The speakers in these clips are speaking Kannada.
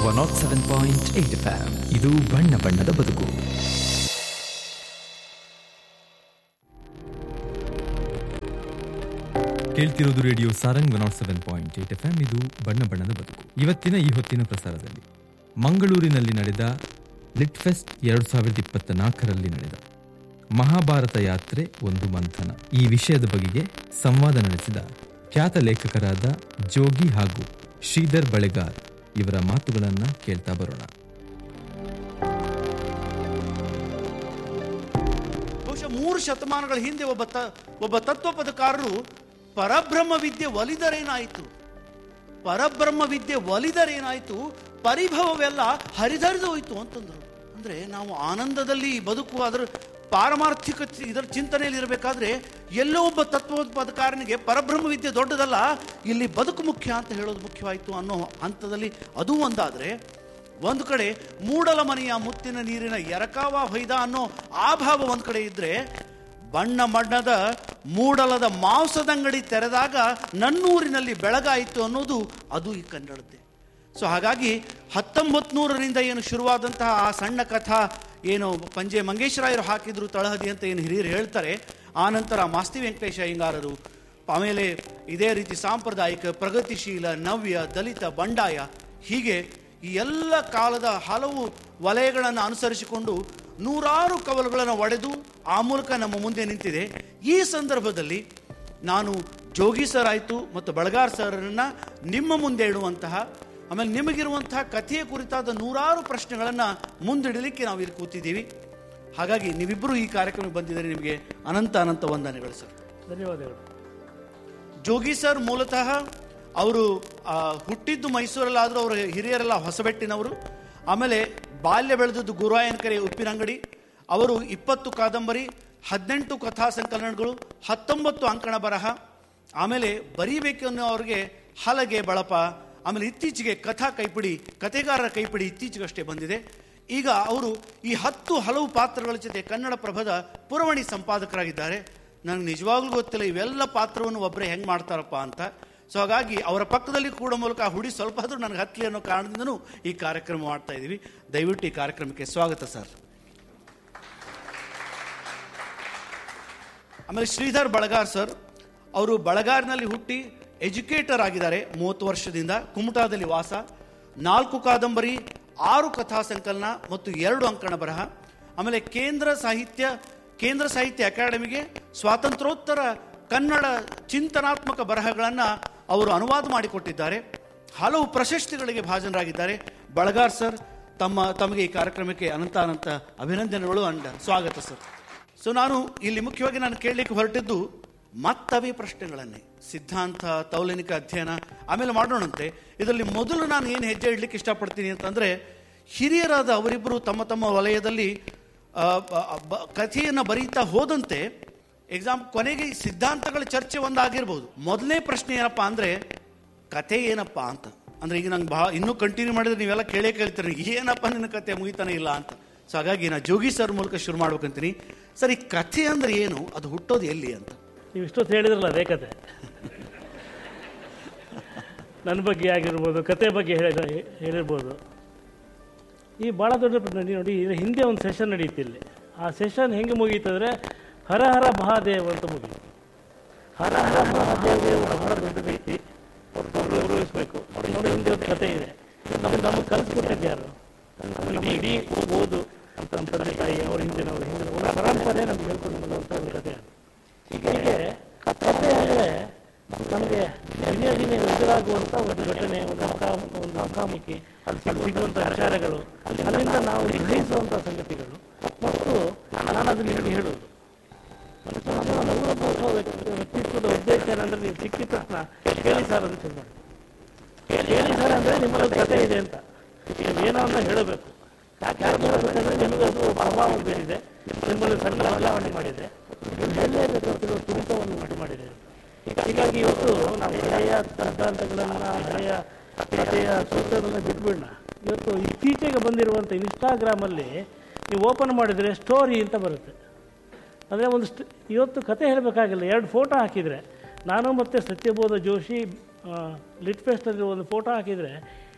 One nought seven point eight FM ಇದು ಬಣ್ಣ ಬಣ್ಣದ ಬದುಕು ಕೇಳ್ತಿರೋದು radio Sarang one nought seven point eight F M ಇದು ಬಣ್ಣ ಬಣ್ಣದ ಬದುಕು ಇವತ್ತಿನ ಈ ಹೊತ್ತಿನ ಪ್ರಸಾರದಲ್ಲಿ ಮಂಗಳೂರಿನಲ್ಲಿ ನಡೆದ ಲಿಟ್ ಫೆಸ್ಟ್ ಎರಡು ಸಾವಿರದ ಇಪ್ಪತ್ತ ನಾಲ್ಕರಲ್ಲಿ ನಡೆದ ಮಹಾಭಾರತ ಯಾತ್ರೆ ಒಂದು ಮಂಥನ ಈ ವಿಷಯದ ಬಗೆಗೆ ಸಂವಾದ ನಡೆಸಿದ ಖ್ಯಾತ ಲೇಖಕರಾದ ಜೋಗಿ ಹಾಗೂ ಶ್ರೀಧರ್ ಬಳೆಗಾರ್ ಇವರ ಮಾತುಗಳನ್ನ ಕೇಳ್ತಾ ಬರೋಣ ಬಹುಶಃ ಮೂರು ಶತಮಾನಗಳ ಹಿಂದೆ ಒಬ್ಬ ತ ಒಬ್ಬ ತತ್ವಪದಕಾರರು ಪರಬ್ರಹ್ಮ ವಿದ್ಯೆ ಒಲಿದರೇನಾಯಿತು ಪರಬ್ರಹ್ಮ ವಿದ್ಯೆ ಒಲಿದರೇನಾಯಿತು ಪರಿಭವವೆಲ್ಲ ಹರಿದರಿದು ಹೋಯಿತು ಅಂತಂದ್ರು ಅಂದ್ರೆ ನಾವು ಆನಂದದಲ್ಲಿ ಬದುಕು ಅದರ ಪಾರಮಾರ್ಥಿಕ ಚಿ- ಇದರ ಚಿಂತನೆಯಲ್ಲಿ ಇರಬೇಕಾದ್ರೆ ಎಲ್ಲೋ ಒಬ್ಬ ತತ್ವೋತ್ಪಾದಕಾರನಿಗೆ ಪರಬ್ರಹ್ಮ ವಿದ್ಯೆ ದೊಡ್ಡದಲ್ಲ ಇಲ್ಲಿ ಬದುಕು ಮುಖ್ಯ ಅಂತ ಹೇಳೋದು ಮುಖ್ಯವಾಯಿತು ಅನ್ನೋ ಹಂತದಲ್ಲಿ ಅದು ಒಂದಾದ್ರೆ ಒಂದು ಕಡೆ ಮೂಡಲ ಮನೆಯ ಮುತ್ತಿನ ನೀರಿನ ಎರಕಾವ ಹೊಯ್ದ ಅನ್ನೋ ಆ ಭಾವ ಒಂದು ಕಡೆ ಇದ್ರೆ ಬಣ್ಣ ಬಣ್ಣದ ಮೂಡಲದ ಮಾಂಸದಂಗಡಿ ತೆರೆದಾಗ ನನ್ನೂರಿನಲ್ಲಿ ಬೆಳಗಾಯಿತು ಅನ್ನೋದು ಅದು ಈ ಕನ್ನಡದ್ದೇ ಸೊ ಹಾಗಾಗಿ ಹತ್ತೊಂಬತ್ತು ನೂರರಿಂದ ಏನು ಶುರುವಾದಂತಹ ಆ ಸಣ್ಣ ಕಥಾ ಏನು ಪಂಜೆ ಮಂಗೇಶ್ವರಾಯರು ಹಾಕಿದ್ರು ತಳಹದಿ ಅಂತ ಏನು ಹಿರಿಯರು ಹೇಳ್ತಾರೆ ಆ ನಂತರ ಮಾಸ್ತಿ ವೆಂಕಟೇಶ ಅಯ್ಯಂಗಾರರು ಆಮೇಲೆ ಇದೇ ರೀತಿ ಸಾಂಪ್ರದಾಯಿಕ ಪ್ರಗತಿಶೀಲ ನವ್ಯ ದಲಿತ ಬಂಡಾಯ ಹೀಗೆ ಈ ಎಲ್ಲ ಕಾಲದ ಹಲವು ವಲಯಗಳನ್ನು ಅನುಸರಿಸಿಕೊಂಡು ನೂರಾರು ಕವಲುಗಳನ್ನು ಒಡೆದು ಆ ಮೂಲಕ ನಮ್ಮ ಮುಂದೆ ನಿಂತಿದೆ ಈ ಸಂದರ್ಭದಲ್ಲಿ ನಾನು ಜೋಗಿ ಸರ್ ಆಯಿತು ಮತ್ತು ಬಳಗಾರ್ ಸರ್ರನ್ನ ನಿಮ್ಮ ಮುಂದೆ ಇಡುವಂತಹ ಆಮೇಲೆ ನಿಮಗಿರುವಂತಹ ಕಥೆಯ ಕುರಿತಾದ ನೂರಾರು ಪ್ರಶ್ನೆಗಳನ್ನು ಮುಂದಿಡಲಿಕ್ಕೆ ನಾವು ಇಲ್ಲಿ ಕೂತಿದ್ದೀವಿ ಹಾಗಾಗಿ ನೀವಿಬ್ಬರು ಈ ಕಾರ್ಯಕ್ರಮಕ್ಕೆ ಬಂದಿದ್ದಾರೆ ನಿಮಗೆ ಅನಂತ ಅನಂತ ವಂದನೆಗಳು ಸರ್ ಧನ್ಯವಾದಗಳು ಜೋಗಿ ಸರ್ ಮೂಲತಃ ಅವರು ಆ, ಹುಟ್ಟಿದ್ದು ಮೈಸೂರಲ್ಲಾದರೂ ಅವರು ಹಿರಿಯರೆಲ್ಲ ಹೊಸಬೆಟ್ಟಿನವರು ಆಮೇಲೆ ಬಾಲ್ಯ ಬೆಳೆದದ್ದು ಗುರುವಾಯನ ಕೆರೆ ಉಪ್ಪಿನಂಗಡಿ ಅವರು ಇಪ್ಪತ್ತು ಕಾದಂಬರಿ ಹದಿನೆಂಟು ಕಥಾ ಸಂಕಲನಗಳು ಹತ್ತೊಂಬತ್ತು ಅಂಕಣ ಬರಹ ಆಮೇಲೆ ಬರೀಬೇಕು ಅನ್ನೋ ಅವ್ರಿಗೆ ಹಲಗೆ ಬಳಪ ಆಮೇಲೆ ಇತ್ತೀಚೆಗೆ ಕಥಾ ಕೈಪಿಡಿ ಕತೆಗಾರರ ಕೈಪಿಡಿ ಇತ್ತೀಚೆಗಷ್ಟೇ ಬಂದಿದೆ ಈಗ ಅವರು ಈ ಹತ್ತು ಹಲವು ಪಾತ್ರಗಳ ಜೊತೆ ಕನ್ನಡ ಪ್ರಭದ ಪುರವಣಿ ಸಂಪಾದಕರಾಗಿದ್ದಾರೆ ನನಗೆ ನಿಜವಾಗ್ಲೂ ಗೊತ್ತಿಲ್ಲ ಇವೆಲ್ಲ ಪಾತ್ರವನ್ನು ಒಬ್ಬರೇ ಹೆಂಗೆ ಮಾಡ್ತಾರಪ್ಪ ಅಂತ ಸೊ ಹಾಗಾಗಿ ಅವರ ಪಕ್ಕದಲ್ಲಿ ಕೂಡ ಮೂಲಕ ಆ ಹುಡಿ ಸ್ವಲ್ಪ ಆದರೂ ನನಗೆ ಹತ್ತಲಿ ಅನ್ನೋ ಕಾರಣದಿಂದನೂ ಈ ಕಾರ್ಯಕ್ರಮ ಮಾಡ್ತಾ ಇದ್ದೀವಿ ದಯವಿಟ್ಟು ಈ ಕಾರ್ಯಕ್ರಮಕ್ಕೆ ಸ್ವಾಗತ ಸರ್ ಆಮೇಲೆ ಶ್ರೀಧರ್ ಬಳಗಾರ್ ಸರ್ ಅವರು ಬಳಗಾರ್ನಲ್ಲಿ ಹುಟ್ಟಿ ಎಜುಕೇಟರ್ ಆಗಿದ್ದಾರೆ ಮೂವತ್ತು ವರ್ಷದಿಂದ ಕುಮಟಾದಲ್ಲಿ ವಾಸ ನಾಲ್ಕು ಕಾದಂಬರಿ ಆರು ಕಥಾ ಸಂಕಲನ ಮತ್ತು ಎರಡು ಅಂಕಣ ಬರಹ ಆಮೇಲೆ ಕೇಂದ್ರ ಸಾಹಿತ್ಯ ಕೇಂದ್ರ ಸಾಹಿತ್ಯ ಅಕಾಡೆಮಿಗೆ ಸ್ವಾತಂತ್ರ್ಯೋತ್ತರ ಕನ್ನಡ ಚಿಂತನಾತ್ಮಕ ಬರಹಗಳನ್ನು ಅವರು ಅನುವಾದ ಮಾಡಿಕೊಟ್ಟಿದ್ದಾರೆ ಹಲವು ಪ್ರಶಸ್ತಿಗಳಿಗೆ ಭಾಜನರಾಗಿದ್ದಾರೆ ಬಳಗಾರ್ ಸರ್ ತಮ್ಮ ತಮಗೆ ಈ ಕಾರ್ಯಕ್ರಮಕ್ಕೆ ಅನಂತ ಅನಂತ ಅಭಿನಂದನೆಗಳು ಅಂಡ್ ಸ್ವಾಗತ ಸರ್ ಸೊ ನಾನು ಇಲ್ಲಿ ಮುಖ್ಯವಾಗಿ ನಾನು ಕೇಳಲಿಕ್ಕೆ ಹೊರಟಿದ್ದು ಮತ್ತವೇ ಪ್ರಶ್ನೆಗಳನ್ನೇ ಸಿದ್ಧಾಂತ ತೌಲನಿಕ ಅಧ್ಯಯನ ಆಮೇಲೆ ಮಾಡೋಣಂತೆ ಇದರಲ್ಲಿ ಮೊದಲು ನಾನು ಏನು ಹೆಜ್ಜೆ ಇಡ್ಲಿಕ್ಕೆ ಇಷ್ಟಪಡ್ತೀನಿ ಅಂತಂದ್ರೆ ಹಿರಿಯರಾದ ಅವರಿಬ್ಬರು ತಮ್ಮ ತಮ್ಮ ವಲಯದಲ್ಲಿ ಆ, ಬ- ಬ- ಕಥೆಯನ್ನು ಬರೀತಾ ಹೋದಂತೆ ಎಕ್ಸಾಮ್ ಕೊನೆಗೆ ಈ ಸಿದ್ಧಾಂತಗಳ ಚರ್ಚೆ ಒಂದಾಗಿರ್ಬೋದು ಮೊದಲನೇ ಪ್ರಶ್ನೆ ಏನಪ್ಪ ಅಂದ್ರೆ ಕತೆ ಏನಪ್ಪ ಅಂತ ಅಂದ್ರೆ ಈಗ ನಂಗೆ ಬಹಳ ಇನ್ನೂ ಕಂಟಿನ್ಯೂ ಮಾಡಿದ್ರೆ ನೀವೆಲ್ಲ ಕೇಳೇ ಕೇಳ್ತೀರಿ ಏನಪ್ಪ ನಿನ್ನ ಕತೆ ಮುಗಿತಾನೆ ಇಲ್ಲ ಅಂತ ಸೊ ಹಾಗಾಗಿ ನಾ ಜೋಗಿ ಸರ್ ಮೂಲಕ ಶುರು ಮಾಡ್ಬೇಕಂತೀನಿ ಸರ್ ಈ ಕಥೆ ಅಂದ್ರೆ ಏನು ಅದು ಹುಟ್ಟೋದು ಎಲ್ಲಿ ಅಂತ ನೀವು ಇಷ್ಟೊತ್ತು ಹೇಳಿದ್ರಲ್ಲ ಅದೇ ಕತೆ ನನ್ನ ಬಗ್ಗೆ ಆಗಿರ್ಬೋದು ಕತೆ ಬಗ್ಗೆ ಹೇಳಿದ ಹೇಳಿರ್ಬೋದು ಈ ಭಾಳ ದೊಡ್ಡ ಪ್ರಶ್ನೆ ನೋಡಿ ಇದ್ರ ಹಿಂದೆ ಒಂದು ಸೆಷನ್ ನಡೀತು ಇಲ್ಲಿ ಆ ಸೆಷನ್ ಹೆಂಗೆ ಮುಗೀತಂದರೆ ಹರ ಹರ ಮಹಾದೇವ್ ಅಂತ ಮುಗೀತು ಹರ ಹರ ಮಹಾದೇವ್ ಬಹಳ ದೊಡ್ಡ ವ್ಯಕ್ತಿ ಅವ್ರನ್ನ ಗೌರವಿಸ್ಬೇಕು ನೋಡಿ ಹಿಂದೆ ಒಂದು ಕತೆ ಇದೆ ನಮ್ಗೆ ನಮಗೆ ಕಲಿಸ್ಕೊಟ್ಟಿದ್ದು ಯಾರು ನಮ್ಗೆ ಇಡೀ ಓದು ಅಂತ ನಮ್ಮ ತಂದೆ ತಾಯಿ ಅವ್ರ ಹಿಂದಿನವ್ರ ಹಿಂದಿನ ಒಂದು ಪರಂಪರೆ ನಮ್ಗೆ ಹೇಳ್ಕೊಂಡು ಬಂದಂಥ ಒಂದು ಕತೆ ಅದು ಹೀಗೆ ಕತೆ ಅಂದರೆ ನಮಗೆ ದಿನೇ ದಿನೇ ಎದುರಾಗುವಂಥ ಒಂದು ಘಟನೆ ಒಂದು ಮುಖಾ ಒಂದು ಮುಖಾಮುಖಿ ಅಲ್ಲಿ ಸಿಗುವಂಥ ವಿಚಾರಗಳು ಅಲ್ಲಿಂದ ನಾವು ಗ್ರಹಿಸುವಂಥ ಸಂಗತಿಗಳು ಮತ್ತು ನಾನು ಅದನ್ನು ನಿಮಗೆ ಹೇಳೋದು ನಮ್ಮ ನೂರೊಬ್ಬ ವ್ಯಕ್ತಿ- ವ್ಯಕ್ತಿತ್ವದ ಉದ್ದೇಶ ಏನಂದ್ರೆ ನೀವು ಸಿಕ್ಕಿದ ತಕ್ಷಣ ಕೇಳಿ ಸರ್ ಅಂತ ಶುರು ಮಾಡಿ ಕೇಳಿ ಸರ್ ಅಂದರೆ ನಿಮ್ಮಲ್ಲಿ ಕತೆ ಇದೆ ಅಂತ ನೀವು ಏನೋ ಅಂತ ಹೇಳಬೇಕು ಯಾಕೆ ಹೇಳಬೇಕಂದ್ರೆ ನಿಮಗೆ ಅದು ಪ್ರಭಾವ ಬೀರಿದೆ ನಿಮ್ಮಲ್ಲಿ ಸಣ್ಣ ಬದಲಾವಣೆ ಮಾಡಿದೆ ನೀವು ಹೇಳಲೇಬೇಕು ಅಂತ ಹೇಳೋ ತುಮಕವನ್ನು ಉಂಟು ಮಾಡಿದೆ ಹೀಗಾಗಿ ಇವತ್ತು ನಾವು ಹಳೆಯ ಸಿದ್ಧಾಂತಗಳನ್ನು ಹಳೆಯ ಕಥೆಯ ಸೂತ್ರಗಳನ್ನು ಬಿಟ್ಬಿಡೋಣ ಇವತ್ತು ಇತ್ತೀಚೆಗೆ ಬಂದಿರುವಂಥ ಇನ್ಸ್ಟಾಗ್ರಾಮಲ್ಲಿ ನೀವು ಓಪನ್ ಮಾಡಿದರೆ ಸ್ಟೋರಿ ಅಂತ ಬರುತ್ತೆ ಅಂದರೆ ಒಂದು ಸ್ಟ್ ಇವತ್ತು ಕತೆ ಹೇಳಬೇಕಾಗಿಲ್ಲ ಎರಡು ಫೋಟೋ ಹಾಕಿದರೆ ನಾನು ಮತ್ತು ಸತ್ಯಬೋಧ ಜೋಶಿ ಲಿಟ್ ಫೆಸ್ಟಲ್ಲಿ ಒಂದು ಫೋಟೋ ಹಾಕಿದರೆ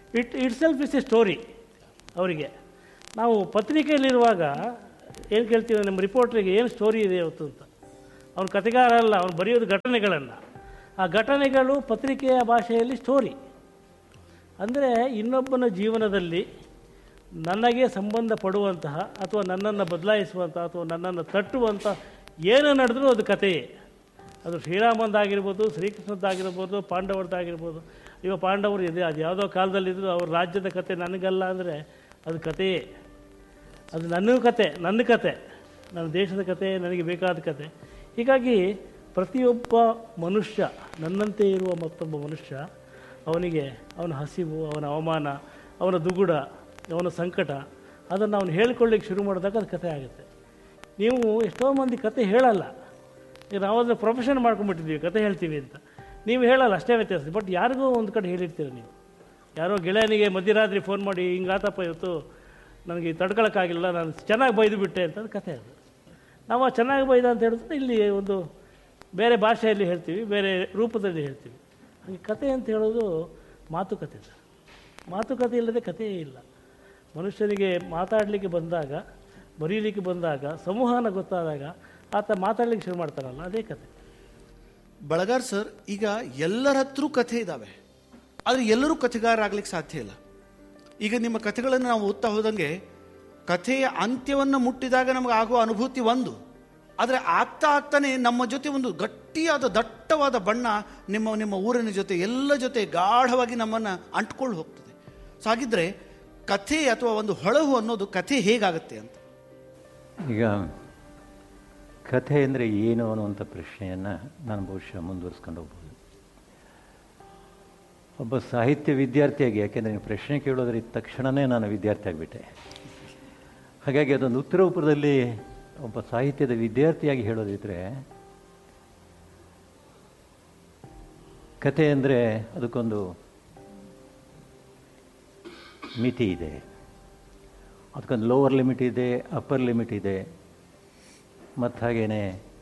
it itself is a story ಅವರಿಗೆ ನಾವು ಪತ್ರಿಕೆಯಲ್ಲಿರುವಾಗ ಏನು ಕೇಳ್ತೀವಿ ನಮ್ಮ ರಿಪೋರ್ಟ್ರಿಗೆ ಏನು ಸ್ಟೋರಿ ಇದೆ ಇವತ್ತು ಅಂತ ಅವನು ಕತೆಗಾರ ಅಲ್ಲ ಅವನು ಬರೆಯೋದು ಘಟನೆಗಳನ್ನು ಆ ಘಟನೆಗಳು ಪತ್ರಿಕೆಯ ಭಾಷೆಯಲ್ಲಿ ಸ್ಟೋರಿ ಅಂದರೆ ಇನ್ನೊಬ್ಬನ ಜೀವನದಲ್ಲಿ ನನಗೆ ಸಂಬಂಧಪಡುವಂತಹ ಅಥವಾ ನನ್ನನ್ನು ಬದಲಾಯಿಸುವಂತಹ ಅಥವಾ ನನ್ನನ್ನು ತಟ್ಟುವಂಥ ಏನು ನಡೆದ್ರೂ ಅದು ಕಥೆಯೇ ಅದು ಶ್ರೀರಾಮಂದಾಗಿರ್ಬೋದು ಶ್ರೀಕೃಷ್ಣದ್ದಾಗಿರ್ಬೋದು ಪಾಂಡವರದ್ದಾಗಿರ್ಬೋದು ಇವ ಪಾಂಡವರು ಇದೆ ಅದು ಯಾವುದೋ ಕಾಲದಲ್ಲಿದ್ದರೂ ಅವ್ರ ರಾಜ್ಯದ ಕತೆ ನನಗಲ್ಲ ಅಂದರೆ ಅದು ಕಥೆಯೇ ಅದು ನನ್ನ ಕತೆ ನನ್ನ ಕತೆ ನನ್ನ ದೇಶದ ಕತೆ ನನಗೆ ಬೇಕಾದ ಕತೆ ಹೀಗಾಗಿ ಪ್ರತಿಯೊಬ್ಬ ಮನುಷ್ಯ ನನ್ನಂತೆ ಇರುವ ಮತ್ತೊಬ್ಬ ಮನುಷ್ಯ ಅವನಿಗೆ ಅವನ ಹಸಿವು ಅವನ ಅವಮಾನ ಅವನ ದುಗುಡ ಅವನ ಸಂಕಟ ಅದನ್ನು ಅವನು ಹೇಳ್ಕೊಳ್ಳಿಕ್ಕೆ ಶುರು ಮಾಡಿದಾಗ ಅದು ಕತೆ ಆಗುತ್ತೆ ನೀವು ಎಷ್ಟೋ ಮಂದಿ ಕತೆ ಹೇಳಲ್ಲ ಈಗ ನಾವು ಅದನ್ನು ಪ್ರೊಫೆಷನ್ ಮಾಡ್ಕೊಂಡ್ಬಿಟ್ಟಿದ್ದೀವಿ ಕತೆ ಹೇಳ್ತೀವಿ ಅಂತ ನೀವು ಹೇಳಲ್ಲ ಅಷ್ಟೇ ವ್ಯತ್ಯಾಸ ಬಟ್ ಯಾರಿಗೋ ಒಂದು ಕಡೆ ಹೇಳಿರ್ತೀರ ನೀವು ಯಾರೋ ಗೆಳೆಯನಿಗೆ ಮಧ್ಯರಾತ್ರಿ ಫೋನ್ ಮಾಡಿ ಹಿಂಗಾತಪ್ಪ ಇವತ್ತು ನನಗೆ ತಡ್ಕೊಳಕ್ಕಾಗಿಲ್ಲ ನಾನು ಚೆನ್ನಾಗಿ ಬೈದು ಬಿಟ್ಟೆ ಅಂತ ಅದು ಕತೆ ಅದು ನಾವು ಆ ಚೆನ್ನಾಗಿ ಬೈದ ಅಂತ ಹೇಳಿದ್ರೆ ಇಲ್ಲಿ ಒಂದು ಬೇರೆ ಭಾಷೆಯಲ್ಲಿ ಹೇಳ್ತೀವಿ ಬೇರೆ ರೂಪದಲ್ಲಿ ಹೇಳ್ತೀವಿ ಹಾಗೆ ಕತೆ ಅಂತ ಹೇಳೋದು ಮಾತುಕತೆ ಸರ್ ಮಾತುಕತೆ ಇಲ್ಲದೆ ಕಥೆಯೇ ಇಲ್ಲ ಮನುಷ್ಯನಿಗೆ ಮಾತಾಡಲಿಕ್ಕೆ ಬಂದಾಗ ಬರೀಲಿಕ್ಕೆ ಬಂದಾಗ ಸಂವಹನ ಗೊತ್ತಾದಾಗ ಆತ ಮಾತಾಡ್ಲಿಕ್ಕೆ ಶುರು ಮಾಡ್ತಾರಲ್ಲ ಅದೇ ಕತೆ ಬಳಗಾರ್ ಸರ್ ಈಗ ಎಲ್ಲರ ಹತ್ರ ಕಥೆ ಇದ್ದಾವೆ ಆದರೆ ಎಲ್ಲರೂ ಕಥೆಗಾರ ಆಗ್ಲಿಕ್ಕೆ ಸಾಧ್ಯ ಇಲ್ಲ ಈಗ ನಿಮ್ಮ ಕಥೆಗಳನ್ನು ನಾವು ಓದ್ತಾ ಹೋದಂಗೆ ಕಥೆಯ ಅಂತ್ಯವನ್ನು ಮುಟ್ಟಿದಾಗ ನಮಗೆ ಆಗುವ ಅನುಭೂತಿ ಒಂದು ಆದರೆ ಆಗ್ತಾ ಆಗ್ತಾನೆ ನಮ್ಮ ಜೊತೆ ಒಂದು ಗಟ್ಟಿಯಾದ ದಟ್ಟವಾದ ಬಣ್ಣ ನಿಮ್ಮ ನಿಮ್ಮ ಊರಿನ ಜೊತೆ ಎಲ್ಲ ಜೊತೆ ಗಾಢವಾಗಿ ನಮ್ಮನ್ನು ಅಂಟ್ಕೊಂಡು ಹೋಗ್ತದೆ ಸೊ ಹಾಗಿದ್ರೆ ಕಥೆ ಅಥವಾ ಒಂದು ಹೊಳಹು ಅನ್ನೋದು ಕಥೆ ಹೇಗಾಗುತ್ತೆ ಅಂತ ಈಗ ಕಥೆ ಅಂದರೆ ಏನು ಅನ್ನುವಂಥ ಪ್ರಶ್ನೆಯನ್ನು ನಾನು ಬಹುಶಃ ಮುಂದುವರಿಸ್ಕೊಂಡು ಹೋಗ್ಬೋದು ಒಬ್ಬ ಸಾಹಿತ್ಯ ವಿದ್ಯಾರ್ಥಿಯಾಗಿ ಯಾಕೆಂದರೆ ನೀವು ಪ್ರಶ್ನೆ ಕೇಳೋದ್ರ ಇದ್ದ ತಕ್ಷಣವೇ ನಾನು ವಿದ್ಯಾರ್ಥಿ ಆಗಿಬಿಟ್ಟೆ ಹಾಗಾಗಿ ಅದೊಂದು ಉತ್ತರ ರೂಪದಲ್ಲಿ ಒಬ್ಬ ಸಾಹಿತ್ಯದ ವಿದ್ಯಾರ್ಥಿಯಾಗಿ ಹೇಳೋದಿದ್ರೆ ಕತೆ ಅಂದರೆ ಅದಕ್ಕೊಂದು ಮಿತಿ ಇದೆ ಅದಕ್ಕೊಂದು ಲೋವರ್ ಲಿಮಿಟ್ ಇದೆ ಅಪ್ಪರ್ ಲಿಮಿಟ್ ಇದೆ ಮತ್ತು ಹಾಗೆಯೇ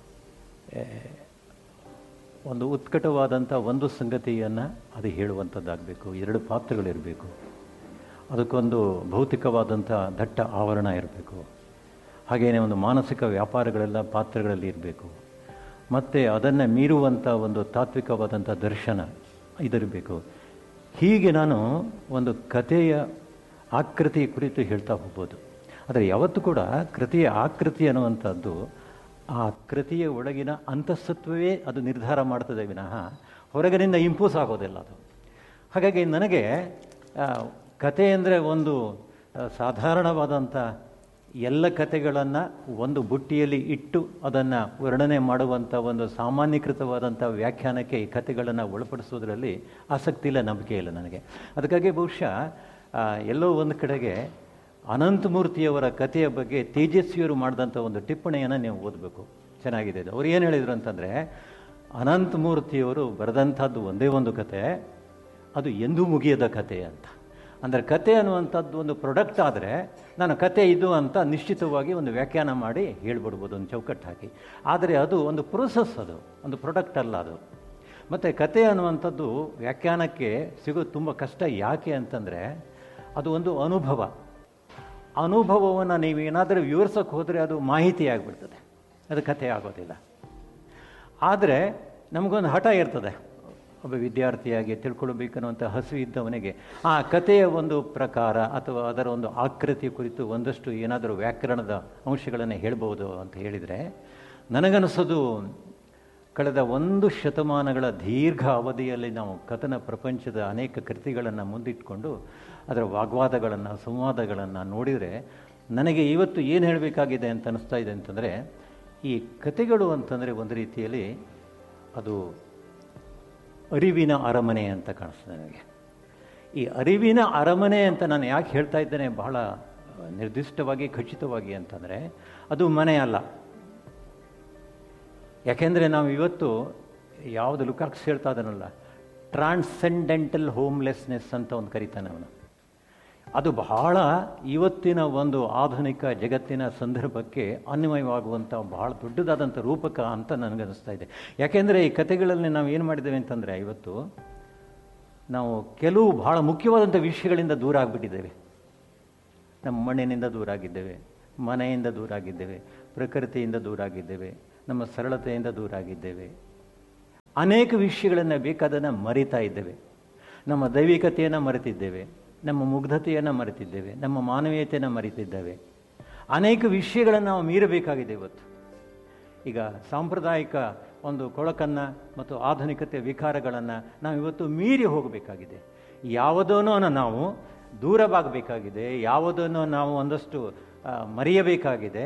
ಒಂದು ಉತ್ಕಟವಾದಂಥ ಒಂದು ಸಂಗತಿಯನ್ನು ಅದು ಹೇಳುವಂಥದ್ದಾಗಬೇಕು ಎರಡು ಪಾತ್ರಗಳಿರಬೇಕು ಅದಕ್ಕೊಂದು ಭೌತಿಕವಾದಂಥ ದಟ್ಟ ಆವರಣ ಇರಬೇಕು ಹಾಗೆಯೇ ಒಂದು ಮಾನಸಿಕ ವ್ಯಾಪಾರಗಳೆಲ್ಲ ಪಾತ್ರಗಳಲ್ಲಿ ಇರಬೇಕು ಮತ್ತು ಅದನ್ನು ಮೀರುವಂಥ ಒಂದು ತಾತ್ವಿಕವಾದಂಥ ದರ್ಶನ ಇದರಬೇಕು ಹೀಗೆ ನಾನು ಒಂದು ಕಥೆಯ ಆಕೃತಿ ಕುರಿತು ಹೇಳ್ತಾ ಹೋಗ್ಬೋದು ಆದರೆ ಯಾವತ್ತೂ ಕೂಡ ಕೃತಿಯ ಆಕೃತಿ ಅನ್ನುವಂಥದ್ದು ಆ ಕೃತಿಯ ಒಳಗಿನ ಅಂತಸ್ತತ್ವವೇ ಅದು ನಿರ್ಧಾರ ಮಾಡ್ತದೆ ವಿನಃ ಹೊರಗಿನಿಂದ ಇಂಪೋಸ್ ಆಗೋದಿಲ್ಲ ಅದು ಹಾಗಾಗಿ ನನಗೆ ಆ, ಕತೆ ಅಂದರೆ ಒಂದು ಆ, ಸಾಧಾರಣವಾದಂಥ ಎಲ್ಲ ಕತೆಗಳನ್ನು ಒಂದು ಬುಟ್ಟಿಯಲ್ಲಿ ಇಟ್ಟು ಅದನ್ನು ವರ್ಣನೆ ಮಾಡುವಂಥ ಒಂದು ಸಾಮಾನ್ಯೀಕೃತವಾದಂಥ ವ್ಯಾಖ್ಯಾನಕ್ಕೆ ಈ ಕತೆಗಳನ್ನು ಒಳಪಡಿಸೋದ್ರಲ್ಲಿ ಆಸಕ್ತಿ ಇಲ್ಲ ನಂಬಿಕೆ ಇಲ್ಲ ನನಗೆ ಅದಕ್ಕಾಗಿ ಬಹುಶಃ ಆ, ಎಲ್ಲೋ ಒಂದು ಕಡೆಗೆ ಅನಂತಮೂರ್ತಿಯವರ ಕಥೆಯ ಬಗ್ಗೆ ತೇಜಸ್ವಿಯವರು ಮಾಡಿದಂಥ ಒಂದು ಟಿಪ್ಪಣಿಯನ್ನು ನೀವು ಓದಬೇಕು ಚೆನ್ನಾಗಿದೆ ಇದು ಅವ್ರು ಏನು ಹೇಳಿದರು ಅಂತಂದರೆ ಅನಂತಮೂರ್ತಿಯವರು ಬರೆದಂಥದ್ದು ಒಂದೇ ಒಂದು ಕತೆ ಅದು ಎಂದೂ ಮುಗಿಯದ ಕತೆ ಅಂತ ಅಂದರೆ ಕತೆ ಅನ್ನುವಂಥದ್ದು ಒಂದು ಪ್ರಾಡಕ್ಟ್ ಆದರೆ ನಾನು ಕತೆ ಇದು ಅಂತ ನಿಶ್ಚಿತವಾಗಿ ಒಂದು ವ್ಯಾಖ್ಯಾನ ಮಾಡಿ ಹೇಳ್ಬಿಡ್ಬೋದು ಒಂದು ಚೌಕಟ್ಟು ಹಾಕಿ ಆದರೆ ಅದು ಒಂದು ಪ್ರೋಸೆಸ್ ಅದು ಒಂದು ಪ್ರಾಡಕ್ಟ್ ಅಲ್ಲ ಅದು ಮತ್ತು ಕತೆ ಅನ್ನುವಂಥದ್ದು ವ್ಯಾಖ್ಯಾನಕ್ಕೆ ಸಿಗೋದು ತುಂಬ ಕಷ್ಟ ಯಾಕೆ ಅಂತಂದರೆ ಅದು ಒಂದು ಅನುಭವ ಅನುಭವವನ್ನು ನೀವು ಏನಾದರೂ ವಿವರಿಸೋಕೆ ಹೋದರೆ ಅದು ಮಾಹಿತಿ ಆಗಿಬಿಡ್ತದೆ ಅದು ಕಥೆ ಆಗೋದಿಲ್ಲ ಆದರೆ ನಮಗೊಂದು ಹಠ ಇರ್ತದೆ ಒಬ್ಬ ವಿದ್ಯಾರ್ಥಿಯಾಗಿ ತಿಳ್ಕೊಳ್ಬೇಕನ್ನುವಂಥ ಹಸು ಇದ್ದವನಿಗೆ ಆ ಕಥೆಯ ಒಂದು ಪ್ರಕಾರ ಅಥವಾ ಅದರ ಒಂದು ಆಕೃತಿ ಕುರಿತು ಒಂದಷ್ಟು ಏನಾದರೂ ವ್ಯಾಕರಣದ ಅಂಶಗಳನ್ನು ಹೇಳ್ಬೋದು ಅಂತ ಹೇಳಿದರೆ ನನಗನ್ನಿಸೋದು ಕಳೆದ ಒಂದು ಶತಮಾನಗಳ ದೀರ್ಘ ಅವಧಿಯಲ್ಲಿ ನಾವು ಕಥನ ಪ್ರಪಂಚದ ಅನೇಕ ಕೃತಿಗಳನ್ನು ಮುಂದಿಟ್ಕೊಂಡು ಅದರ ವಾಗ್ವಾದಗಳನ್ನು ಸಂವಾದಗಳನ್ನು ನೋಡಿದರೆ ನನಗೆ ಇವತ್ತು ಏನು ಹೇಳಬೇಕಾಗಿದೆ ಅಂತ ಅನಿಸ್ತಾ ಇದೆ ಅಂತಂದರೆ ಈ ಕತೆಗಳು ಅಂತಂದರೆ ಒಂದು ರೀತಿಯಲ್ಲಿ ಅದು ಅರಿವಿನ ಅರಮನೆ ಅಂತ ಕಾಣಿಸ್ತದೆ ನನಗೆ ಈ ಅರಿವಿನ ಅರಮನೆ ಅಂತ ನಾನು ಯಾಕೆ ಹೇಳ್ತಾ ಇದ್ದೇನೆ ಬಹಳ ನಿರ್ದಿಷ್ಟವಾಗಿ ಖಚಿತವಾಗಿ ಅಂತಂದರೆ ಅದು ಮನೆ ಅಲ್ಲ ಯಾಕೆಂದರೆ ನಾವು ಇವತ್ತು ಯಾವುದು ಲುಕಾಕ್ಸ್ ಹೇಳ್ತಾ ಇದ್ದಾನಲ್ಲ ಟ್ರಾನ್ಸೆಂಡೆಂಟಲ್ ಹೋಮ್ಲೆಸ್ನೆಸ್ ಅಂತ ಒಂದು ಕರಿತಾನೆ ಅವನು ಅದು ಬಹಳ ಇವತ್ತಿನ ಒಂದು ಆಧುನಿಕ ಜಗತ್ತಿನ ಸಂದರ್ಭಕ್ಕೆ ಅನ್ವಯವಾಗುವಂಥ ಬಹಳ ದೊಡ್ಡದಾದಂಥ ರೂಪಕ ಅಂತ ನನಗನ್ನಿಸ್ತಾ ಇದೆ ಯಾಕೆಂದರೆ ಈ ಕತೆಗಳಲ್ಲಿ ನಾವು ಏನು ಮಾಡಿದ್ದೇವೆ ಅಂತಂದರೆ ಇವತ್ತು ನಾವು ಕೆಲವು ಬಹಳ ಮುಖ್ಯವಾದಂಥ ವಿಷಯಗಳಿಂದ ದೂರ ಆಗಿಬಿಟ್ಟಿದ್ದೇವೆ ನಮ್ಮ ಮಣ್ಣಿನಿಂದ ದೂರ ಆಗಿದ್ದೇವೆ ಮನೆಯಿಂದ ದೂರ ಆಗಿದ್ದೇವೆ ಪ್ರಕೃತಿಯಿಂದ ದೂರ ಆಗಿದ್ದೇವೆ ನಮ್ಮ ಸರಳತೆಯಿಂದ ದೂರ ಆಗಿದ್ದೇವೆ ಅನೇಕ ವಿಷಯಗಳನ್ನು ಬೇಕಾದನ್ನು ಮರಿತಾ ಇದ್ದೇವೆ ನಮ್ಮ ದೈವಿಕತೆಯನ್ನು ಮರೆತಿದ್ದೇವೆ ನಮ್ಮ ಮುಗ್ಧತೆಯನ್ನು ಮರೆತಿದ್ದೇವೆ ನಮ್ಮ ಮಾನವೀಯತೆಯನ್ನು ಮರೆತಿದ್ದೇವೆ ಅನೇಕ ವಿಷಯಗಳನ್ನು ನಾವು ಮೀರಬೇಕಾಗಿದೆ ಇವತ್ತು ಈಗ ಸಾಂಪ್ರದಾಯಿಕ ಒಂದು ಕೊಳಕನ್ನು ಮತ್ತು ಆಧುನಿಕತೆ ವಿಕಾರಗಳನ್ನು ನಾವು ಇವತ್ತು ಮೀರಿ ಹೋಗಬೇಕಾಗಿದೆ ಯಾವುದನ್ನೋ ನಾವು ದೂರವಾಗಬೇಕಾಗಿದೆ ಯಾವುದನ್ನು ನಾವು ಒಂದಷ್ಟು ಆ, ಮರೆಯಬೇಕಾಗಿದೆ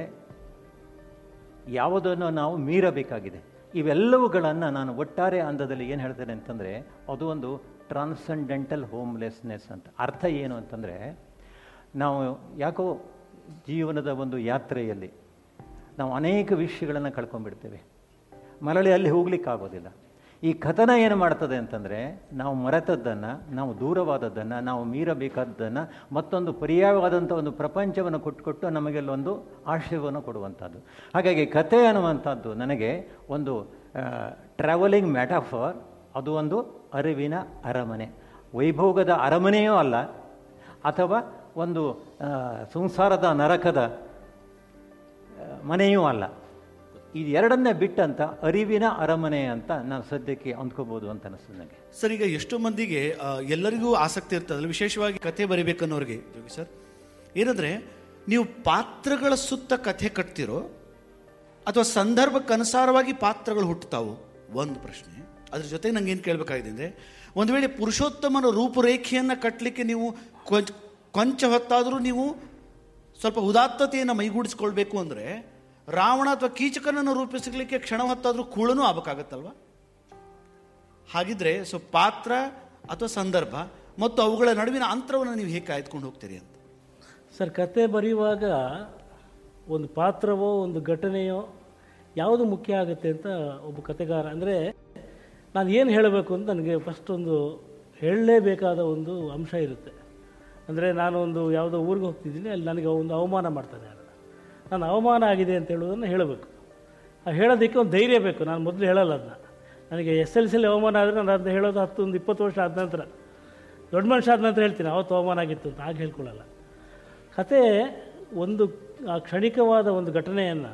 ಯಾವುದನ್ನು ನಾವು ಮೀರಬೇಕಾಗಿದೆ ಇವೆಲ್ಲವುಗಳನ್ನು ನಾನು ಒಟ್ಟಾರೆ ಅಂದದಲ್ಲಿ ಏನು ಹೇಳ್ತೇನೆ ಅಂತಂದರೆ ಅದು ಒಂದು ಟ್ರಾನ್ಸೆಂಡೆಂಟಲ್ ಹೋಮ್ಲೆಸ್ನೆಸ್ ಅಂತ ಅರ್ಥ ಏನು ಅಂತಂದರೆ ನಾವು ಯಾಕೋ ಜೀವನದ ಒಂದು ಯಾತ್ರೆಯಲ್ಲಿ ನಾವು ಅನೇಕ ವಿಷಯಗಳನ್ನು ಕಳ್ಕೊಂಡ್ಬಿಡ್ತೇವೆ ಮರಳಿ ಅಲ್ಲಿ ಹೋಗ್ಲಿಕ್ಕಾಗೋದಿಲ್ಲ ಈ ಕಥನ ಏನು ಮಾಡ್ತದೆ ಅಂತಂದರೆ ನಾವು ಮರೆತದ್ದನ್ನು ನಾವು ದೂರವಾದದ್ದನ್ನು ನಾವು ಮೀರಬೇಕಾದ್ದನ್ನು ಮತ್ತೊಂದು ಪರ್ಯಾಯವಾದಂಥ ಒಂದು ಪ್ರಪಂಚವನ್ನು ಕೊಟ್ಟುಕೊಟ್ಟು ನಮಗೆಲ್ಲೊಂದು ಆಶಯವನ್ನು ಕೊಡುವಂಥದ್ದು ಹಾಗಾಗಿ ಕತೆ ಅನ್ನುವಂಥದ್ದು ನನಗೆ ಒಂದು ಟ್ರಾವೆಲಿಂಗ್ ಮ್ಯಾಟಾಫಾರ್ ಅದು ಒಂದು ಅರಿವಿನ ಅರಮನೆ ವೈಭೋಗದ ಅರಮನೆಯೂ ಅಲ್ಲ ಅಥವಾ ಒಂದು ಆ, ಸಂಸಾರದ ನರಕದ ಆ, ಮನೆಯೂ ಅಲ್ಲ ಇದು ಎರಡನ್ನೇ ಬಿಟ್ಟಂತ ಅರಿವಿನ ಅರಮನೆ ಅಂತ ನಾನು ಸದ್ಯಕ್ಕೆ ಅಂದ್ಕೋಬೋದು ಅಂತ ಅನಿಸ್ತದೆ ನನಗೆ ಸರ್ ಈಗ ಎಷ್ಟೋ ಮಂದಿಗೆ ಆ, ಎಲ್ಲರಿಗೂ ಆಸಕ್ತಿ ಇರ್ತದಲ್ಲ ವಿಶೇಷವಾಗಿ ಕಥೆ ಬರಿಬೇಕನ್ನೋರಿಗೆ ಜೋಗಿ ಸರ್ ಏನಂದ್ರೆ ನೀವು ಪಾತ್ರಗಳ ಸುತ್ತ ಕಥೆ ಕಟ್ತಿರೋ ಅಥವಾ ಸಂದರ್ಭಕ್ಕೆ ಅನುಸಾರವಾಗಿ ಪಾತ್ರಗಳು ಹುಟ್ಟುತ್ತಾವು ಒಂದು ಪ್ರಶ್ನೆ ಅದ್ರ ಜೊತೆಗೆ ನಂಗೆ ಏನು ಕೇಳಬೇಕಾಗಿದೆ ಅಂದರೆ ಒಂದು ವೇಳೆ ಪುರುಷೋತ್ತಮನ ರೂಪುರೇಖೆಯನ್ನು ಕಟ್ಟಲಿಕ್ಕೆ ನೀವು ಕೊಂಚ ಕೊಂಚ ಹೊತ್ತಾದರೂ ನೀವು ಸ್ವಲ್ಪ ಉದಾತ್ತತೆಯನ್ನು ಮೈಗೂಡಿಸ್ಕೊಳ್ಬೇಕು ಅಂದರೆ ರಾವಣ ಅಥವಾ ಕೀಚಕನನ್ನು ರೂಪಿಸಲಿಕ್ಕೆ ಕ್ಷಣ ಹೊತ್ತಾದರೂ ಕೂಳನೂ ಆಗಬೇಕಾಗತ್ತಲ್ವಾ ಹಾಗಿದ್ರೆ ಸೊ ಪಾತ್ರ ಅಥವಾ ಸಂದರ್ಭ ಮತ್ತು ಅವುಗಳ ನಡುವಿನ ಅಂತರವನ್ನು ನೀವು ಹೇಗೆ ಕಾಯ್ದುಕೊಂಡು ಹೋಗ್ತೀರಿ ಅಂತ ಸರ್ ಕತೆ ಬರೆಯುವಾಗ ಒಂದು ಪಾತ್ರವೋ ಒಂದು ಘಟನೆಯೋ ಯಾವುದು ಮುಖ್ಯ ಆಗುತ್ತೆ ಅಂತ ಒಬ್ಬ ಕತೆಗಾರ ಅಂದರೆ ನಾನು ಏನು ಹೇಳಬೇಕು ಅಂತ ನನಗೆ ಫಸ್ಟ್ ಒಂದು ಹೇಳಲೇಬೇಕಾದ ಒಂದು ಅಂಶ ಇರುತ್ತೆ ಅಂದರೆ ನಾನು ಒಂದು ಯಾವುದೋ ಊರಿಗೆ ಹೋಗ್ತಿದ್ದೀನಿ ಅಲ್ಲಿ ನನಗೆ ಒಂದು ಅವಮಾನ ಮಾಡ್ತಾನೆ ಯಾರು ನಾನು ಅವಮಾನ ಆಗಿದೆ ಅಂತ ಹೇಳೋದನ್ನು ಹೇಳಬೇಕು ಆ ಹೇಳೋದಕ್ಕೆ ಒಂದು ಧೈರ್ಯ ಬೇಕು ನಾನು ಮೊದಲು ಹೇಳಲ್ಲ ಅದನ್ನ ನನಗೆ ಎಸ್ ಎಲ್ ಸಿಲಿ ಅವಮಾನ ಆದರೆ ನಾನು ಅದನ್ನ ಹೇಳೋದು ಹತ್ತು ಒಂದು ಇಪ್ಪತ್ತು ವರ್ಷ ಆದ ನಂತರ ದೊಡ್ಡ ಮನುಷ್ಯ ಆದ ನಂತರ ಹೇಳ್ತೀನಿ ಅವತ್ತು ಅವಮಾನ ಆಗಿತ್ತು ಅಂತ ಆಗ ಹೇಳ್ಕೊಳ್ಳಲ್ಲ ಕತೆ ಒಂದು ಆ ಕ್ಷಣಿಕವಾದ ಒಂದು ಘಟನೆಯನ್ನು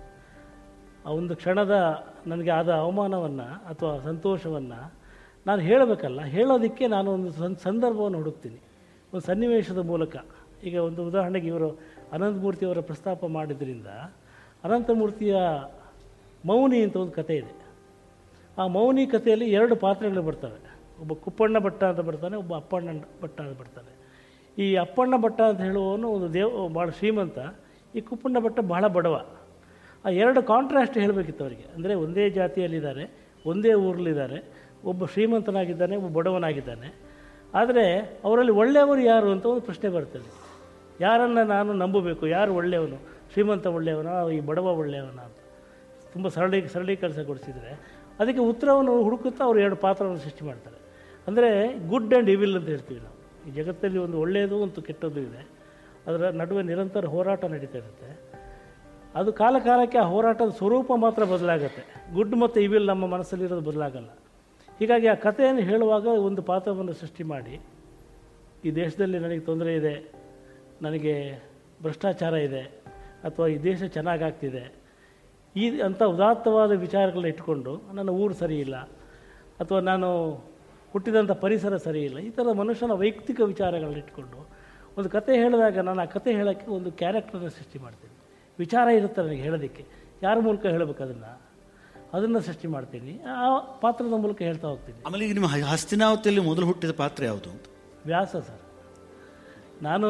ಆ ಒಂದು ಕ್ಷಣದ ನನಗೆ ಆದ ಅವಮಾನವನ್ನು ಅಥವಾ ಸಂತೋಷವನ್ನು ನಾನು ಹೇಳಬೇಕಲ್ಲ ಹೇಳೋದಕ್ಕೆ ನಾನು ಒಂದು ಸಂ ಸಂದರ್ಭವನ್ನು ಹುಡುಕ್ತೀನಿ ಒಂದು ಸನ್ನಿವೇಶದ ಮೂಲಕ ಈಗ ಒಂದು ಉದಾಹರಣೆಗೆ ಇವರು ಅನಂತಮೂರ್ತಿಯವರ ಪ್ರಸ್ತಾಪ ಮಾಡಿದ್ರಿಂದ ಅನಂತಮೂರ್ತಿಯ ಮೌನಿ ಅಂತ ಒಂದು ಕತೆ ಇದೆ ಆ ಮೌನಿ ಕಥೆಯಲ್ಲಿ ಎರಡು ಪಾತ್ರಗಳು ಬರ್ತವೆ ಒಬ್ಬ ಕುಪ್ಪಣ್ಣ ಭಟ್ಟ ಅಂತ ಬರ್ತಾನೆ ಒಬ್ಬ ಅಪ್ಪಣ್ಣ ಭಟ್ಟ ಅಂತ ಬರ್ತಾನೆ ಈ ಅಪ್ಪಣ್ಣ ಭಟ್ಟ ಅಂತ ಹೇಳುವವನು ಒಂದು ದೇವ್ ಭಾಳ ಶ್ರೀಮಂತ ಈ ಕುಪ್ಪಣ್ಣ ಭಟ್ಟ ಬಹಳ ಬಡವ ಆ ಎರಡು ಕಾಂಟ್ರಾಸ್ಟ್ ಹೇಳಬೇಕಿತ್ತು ಅವರಿಗೆ ಅಂದರೆ ಒಂದೇ ಜಾತಿಯಲ್ಲಿದ್ದಾರೆ ಒಂದೇ ಊರಲ್ಲಿದ್ದಾರೆ ಒಬ್ಬ ಶ್ರೀಮಂತನಾಗಿದ್ದಾನೆ ಒಬ್ಬ ಬಡವನಾಗಿದ್ದಾನೆ ಆದರೆ ಅವರಲ್ಲಿ ಒಳ್ಳೆಯವರು ಯಾರು ಅಂತ ಒಂದು ಪ್ರಶ್ನೆ ಬರ್ತದೆ ಯಾರನ್ನು ನಾನು ನಂಬಬೇಕು ಯಾರು ಒಳ್ಳೆಯವನು ಶ್ರೀಮಂತ ಒಳ್ಳೆಯವನ ಈ ಬಡವ ಒಳ್ಳೆಯವನ ಅಂತ ತುಂಬ ಸರಳಿ ಸರಳೀಕರಿಸಗೊಳಿಸಿದರೆ ಅದಕ್ಕೆ ಉತ್ತರವನ್ನು ಹುಡುಕುತ್ತಾ ಅವರು ಎರಡು ಪಾತ್ರವನ್ನು ಸೃಷ್ಟಿ ಮಾಡ್ತಾರೆ ಅಂದರೆ ಗುಡ್ ಆ್ಯಂಡ್ ಇವಿಲ್ ಅಂತ ಹೇಳ್ತೀವಿ ನಾವು ಈ ಜಗತ್ತಲ್ಲಿ ಒಂದು ಒಳ್ಳೆಯದು ಒಂದು ಕೆಟ್ಟದ್ದು ಇದೆ ಅದರ ನಡುವೆ ನಿರಂತರ ಹೋರಾಟ ನಡೀತಾ ಇರುತ್ತೆ ಅದು ಕಾಲ ಕಾಲಕ್ಕೆ ಆ ಹೋರಾಟದ ಸ್ವರೂಪ ಮಾತ್ರ ಬದಲಾಗುತ್ತೆ ಗುಡ್ ಮತ್ತು ಇವಿಲ್ ನಮ್ಮ ಮನಸ್ಸಲ್ಲಿರೋದು ಬದಲಾಗಲ್ಲ ಹೀಗಾಗಿ ಆ ಕಥೆಯನ್ನು ಹೇಳುವಾಗ ಒಂದು ಪಾತ್ರವನ್ನು ಸೃಷ್ಟಿ ಮಾಡಿ ಈ ದೇಶದಲ್ಲಿ ನನಗೆ ತೊಂದರೆ ಇದೆ ನನಗೆ ಭ್ರಷ್ಟಾಚಾರ ಇದೆ ಅಥವಾ ಈ ದೇಶ ಚೆನ್ನಾಗಾಗ್ತಿದೆ ಈ ಅಂಥ ಉದಾತ್ತವಾದ ವಿಚಾರಗಳನ್ನ ಇಟ್ಕೊಂಡು ನನ್ನ ಊರು ಸರಿ ಇಲ್ಲ ಅಥವಾ ನಾನು ಹುಟ್ಟಿದಂಥ ಪರಿಸರ ಸರಿ ಇಲ್ಲ ಈ ಥರ ಮನುಷ್ಯನ ವೈಯಕ್ತಿಕ ವಿಚಾರಗಳನ್ನ ಇಟ್ಕೊಂಡು ಒಂದು ಕತೆ ಹೇಳಿದಾಗ ನಾನು ಆ ಕತೆ ಹೇಳೋಕ್ಕೆ ಒಂದು ಕ್ಯಾರೆಕ್ಟರ್ನ ಸೃಷ್ಟಿ ಮಾಡ್ತೀನಿ ವಿಚಾರ ಇರುತ್ತೆ ನನಗೆ ಹೇಳೋದಕ್ಕೆ ಯಾರ ಮೂಲಕ ಹೇಳಬೇಕು ಅದನ್ನು ಅದನ್ನು ಸೃಷ್ಟಿ ಮಾಡ್ತೀನಿ ಆ ಪಾತ್ರದ ಮೂಲಕ ಹೇಳ್ತಾ ಹೋಗ್ತೀನಿ ಆಮೇಲೆ ಈಗ ನಿಮ್ಮ ಹ- ಹಸ್ತಿನಾವತಿಯಲ್ಲಿ ಮೊದಲು ಹುಟ್ಟಿದ ಪಾತ್ರ ಯಾವುದು ಅಂತ ವ್ಯಾಸ ಸರ್ ನಾನು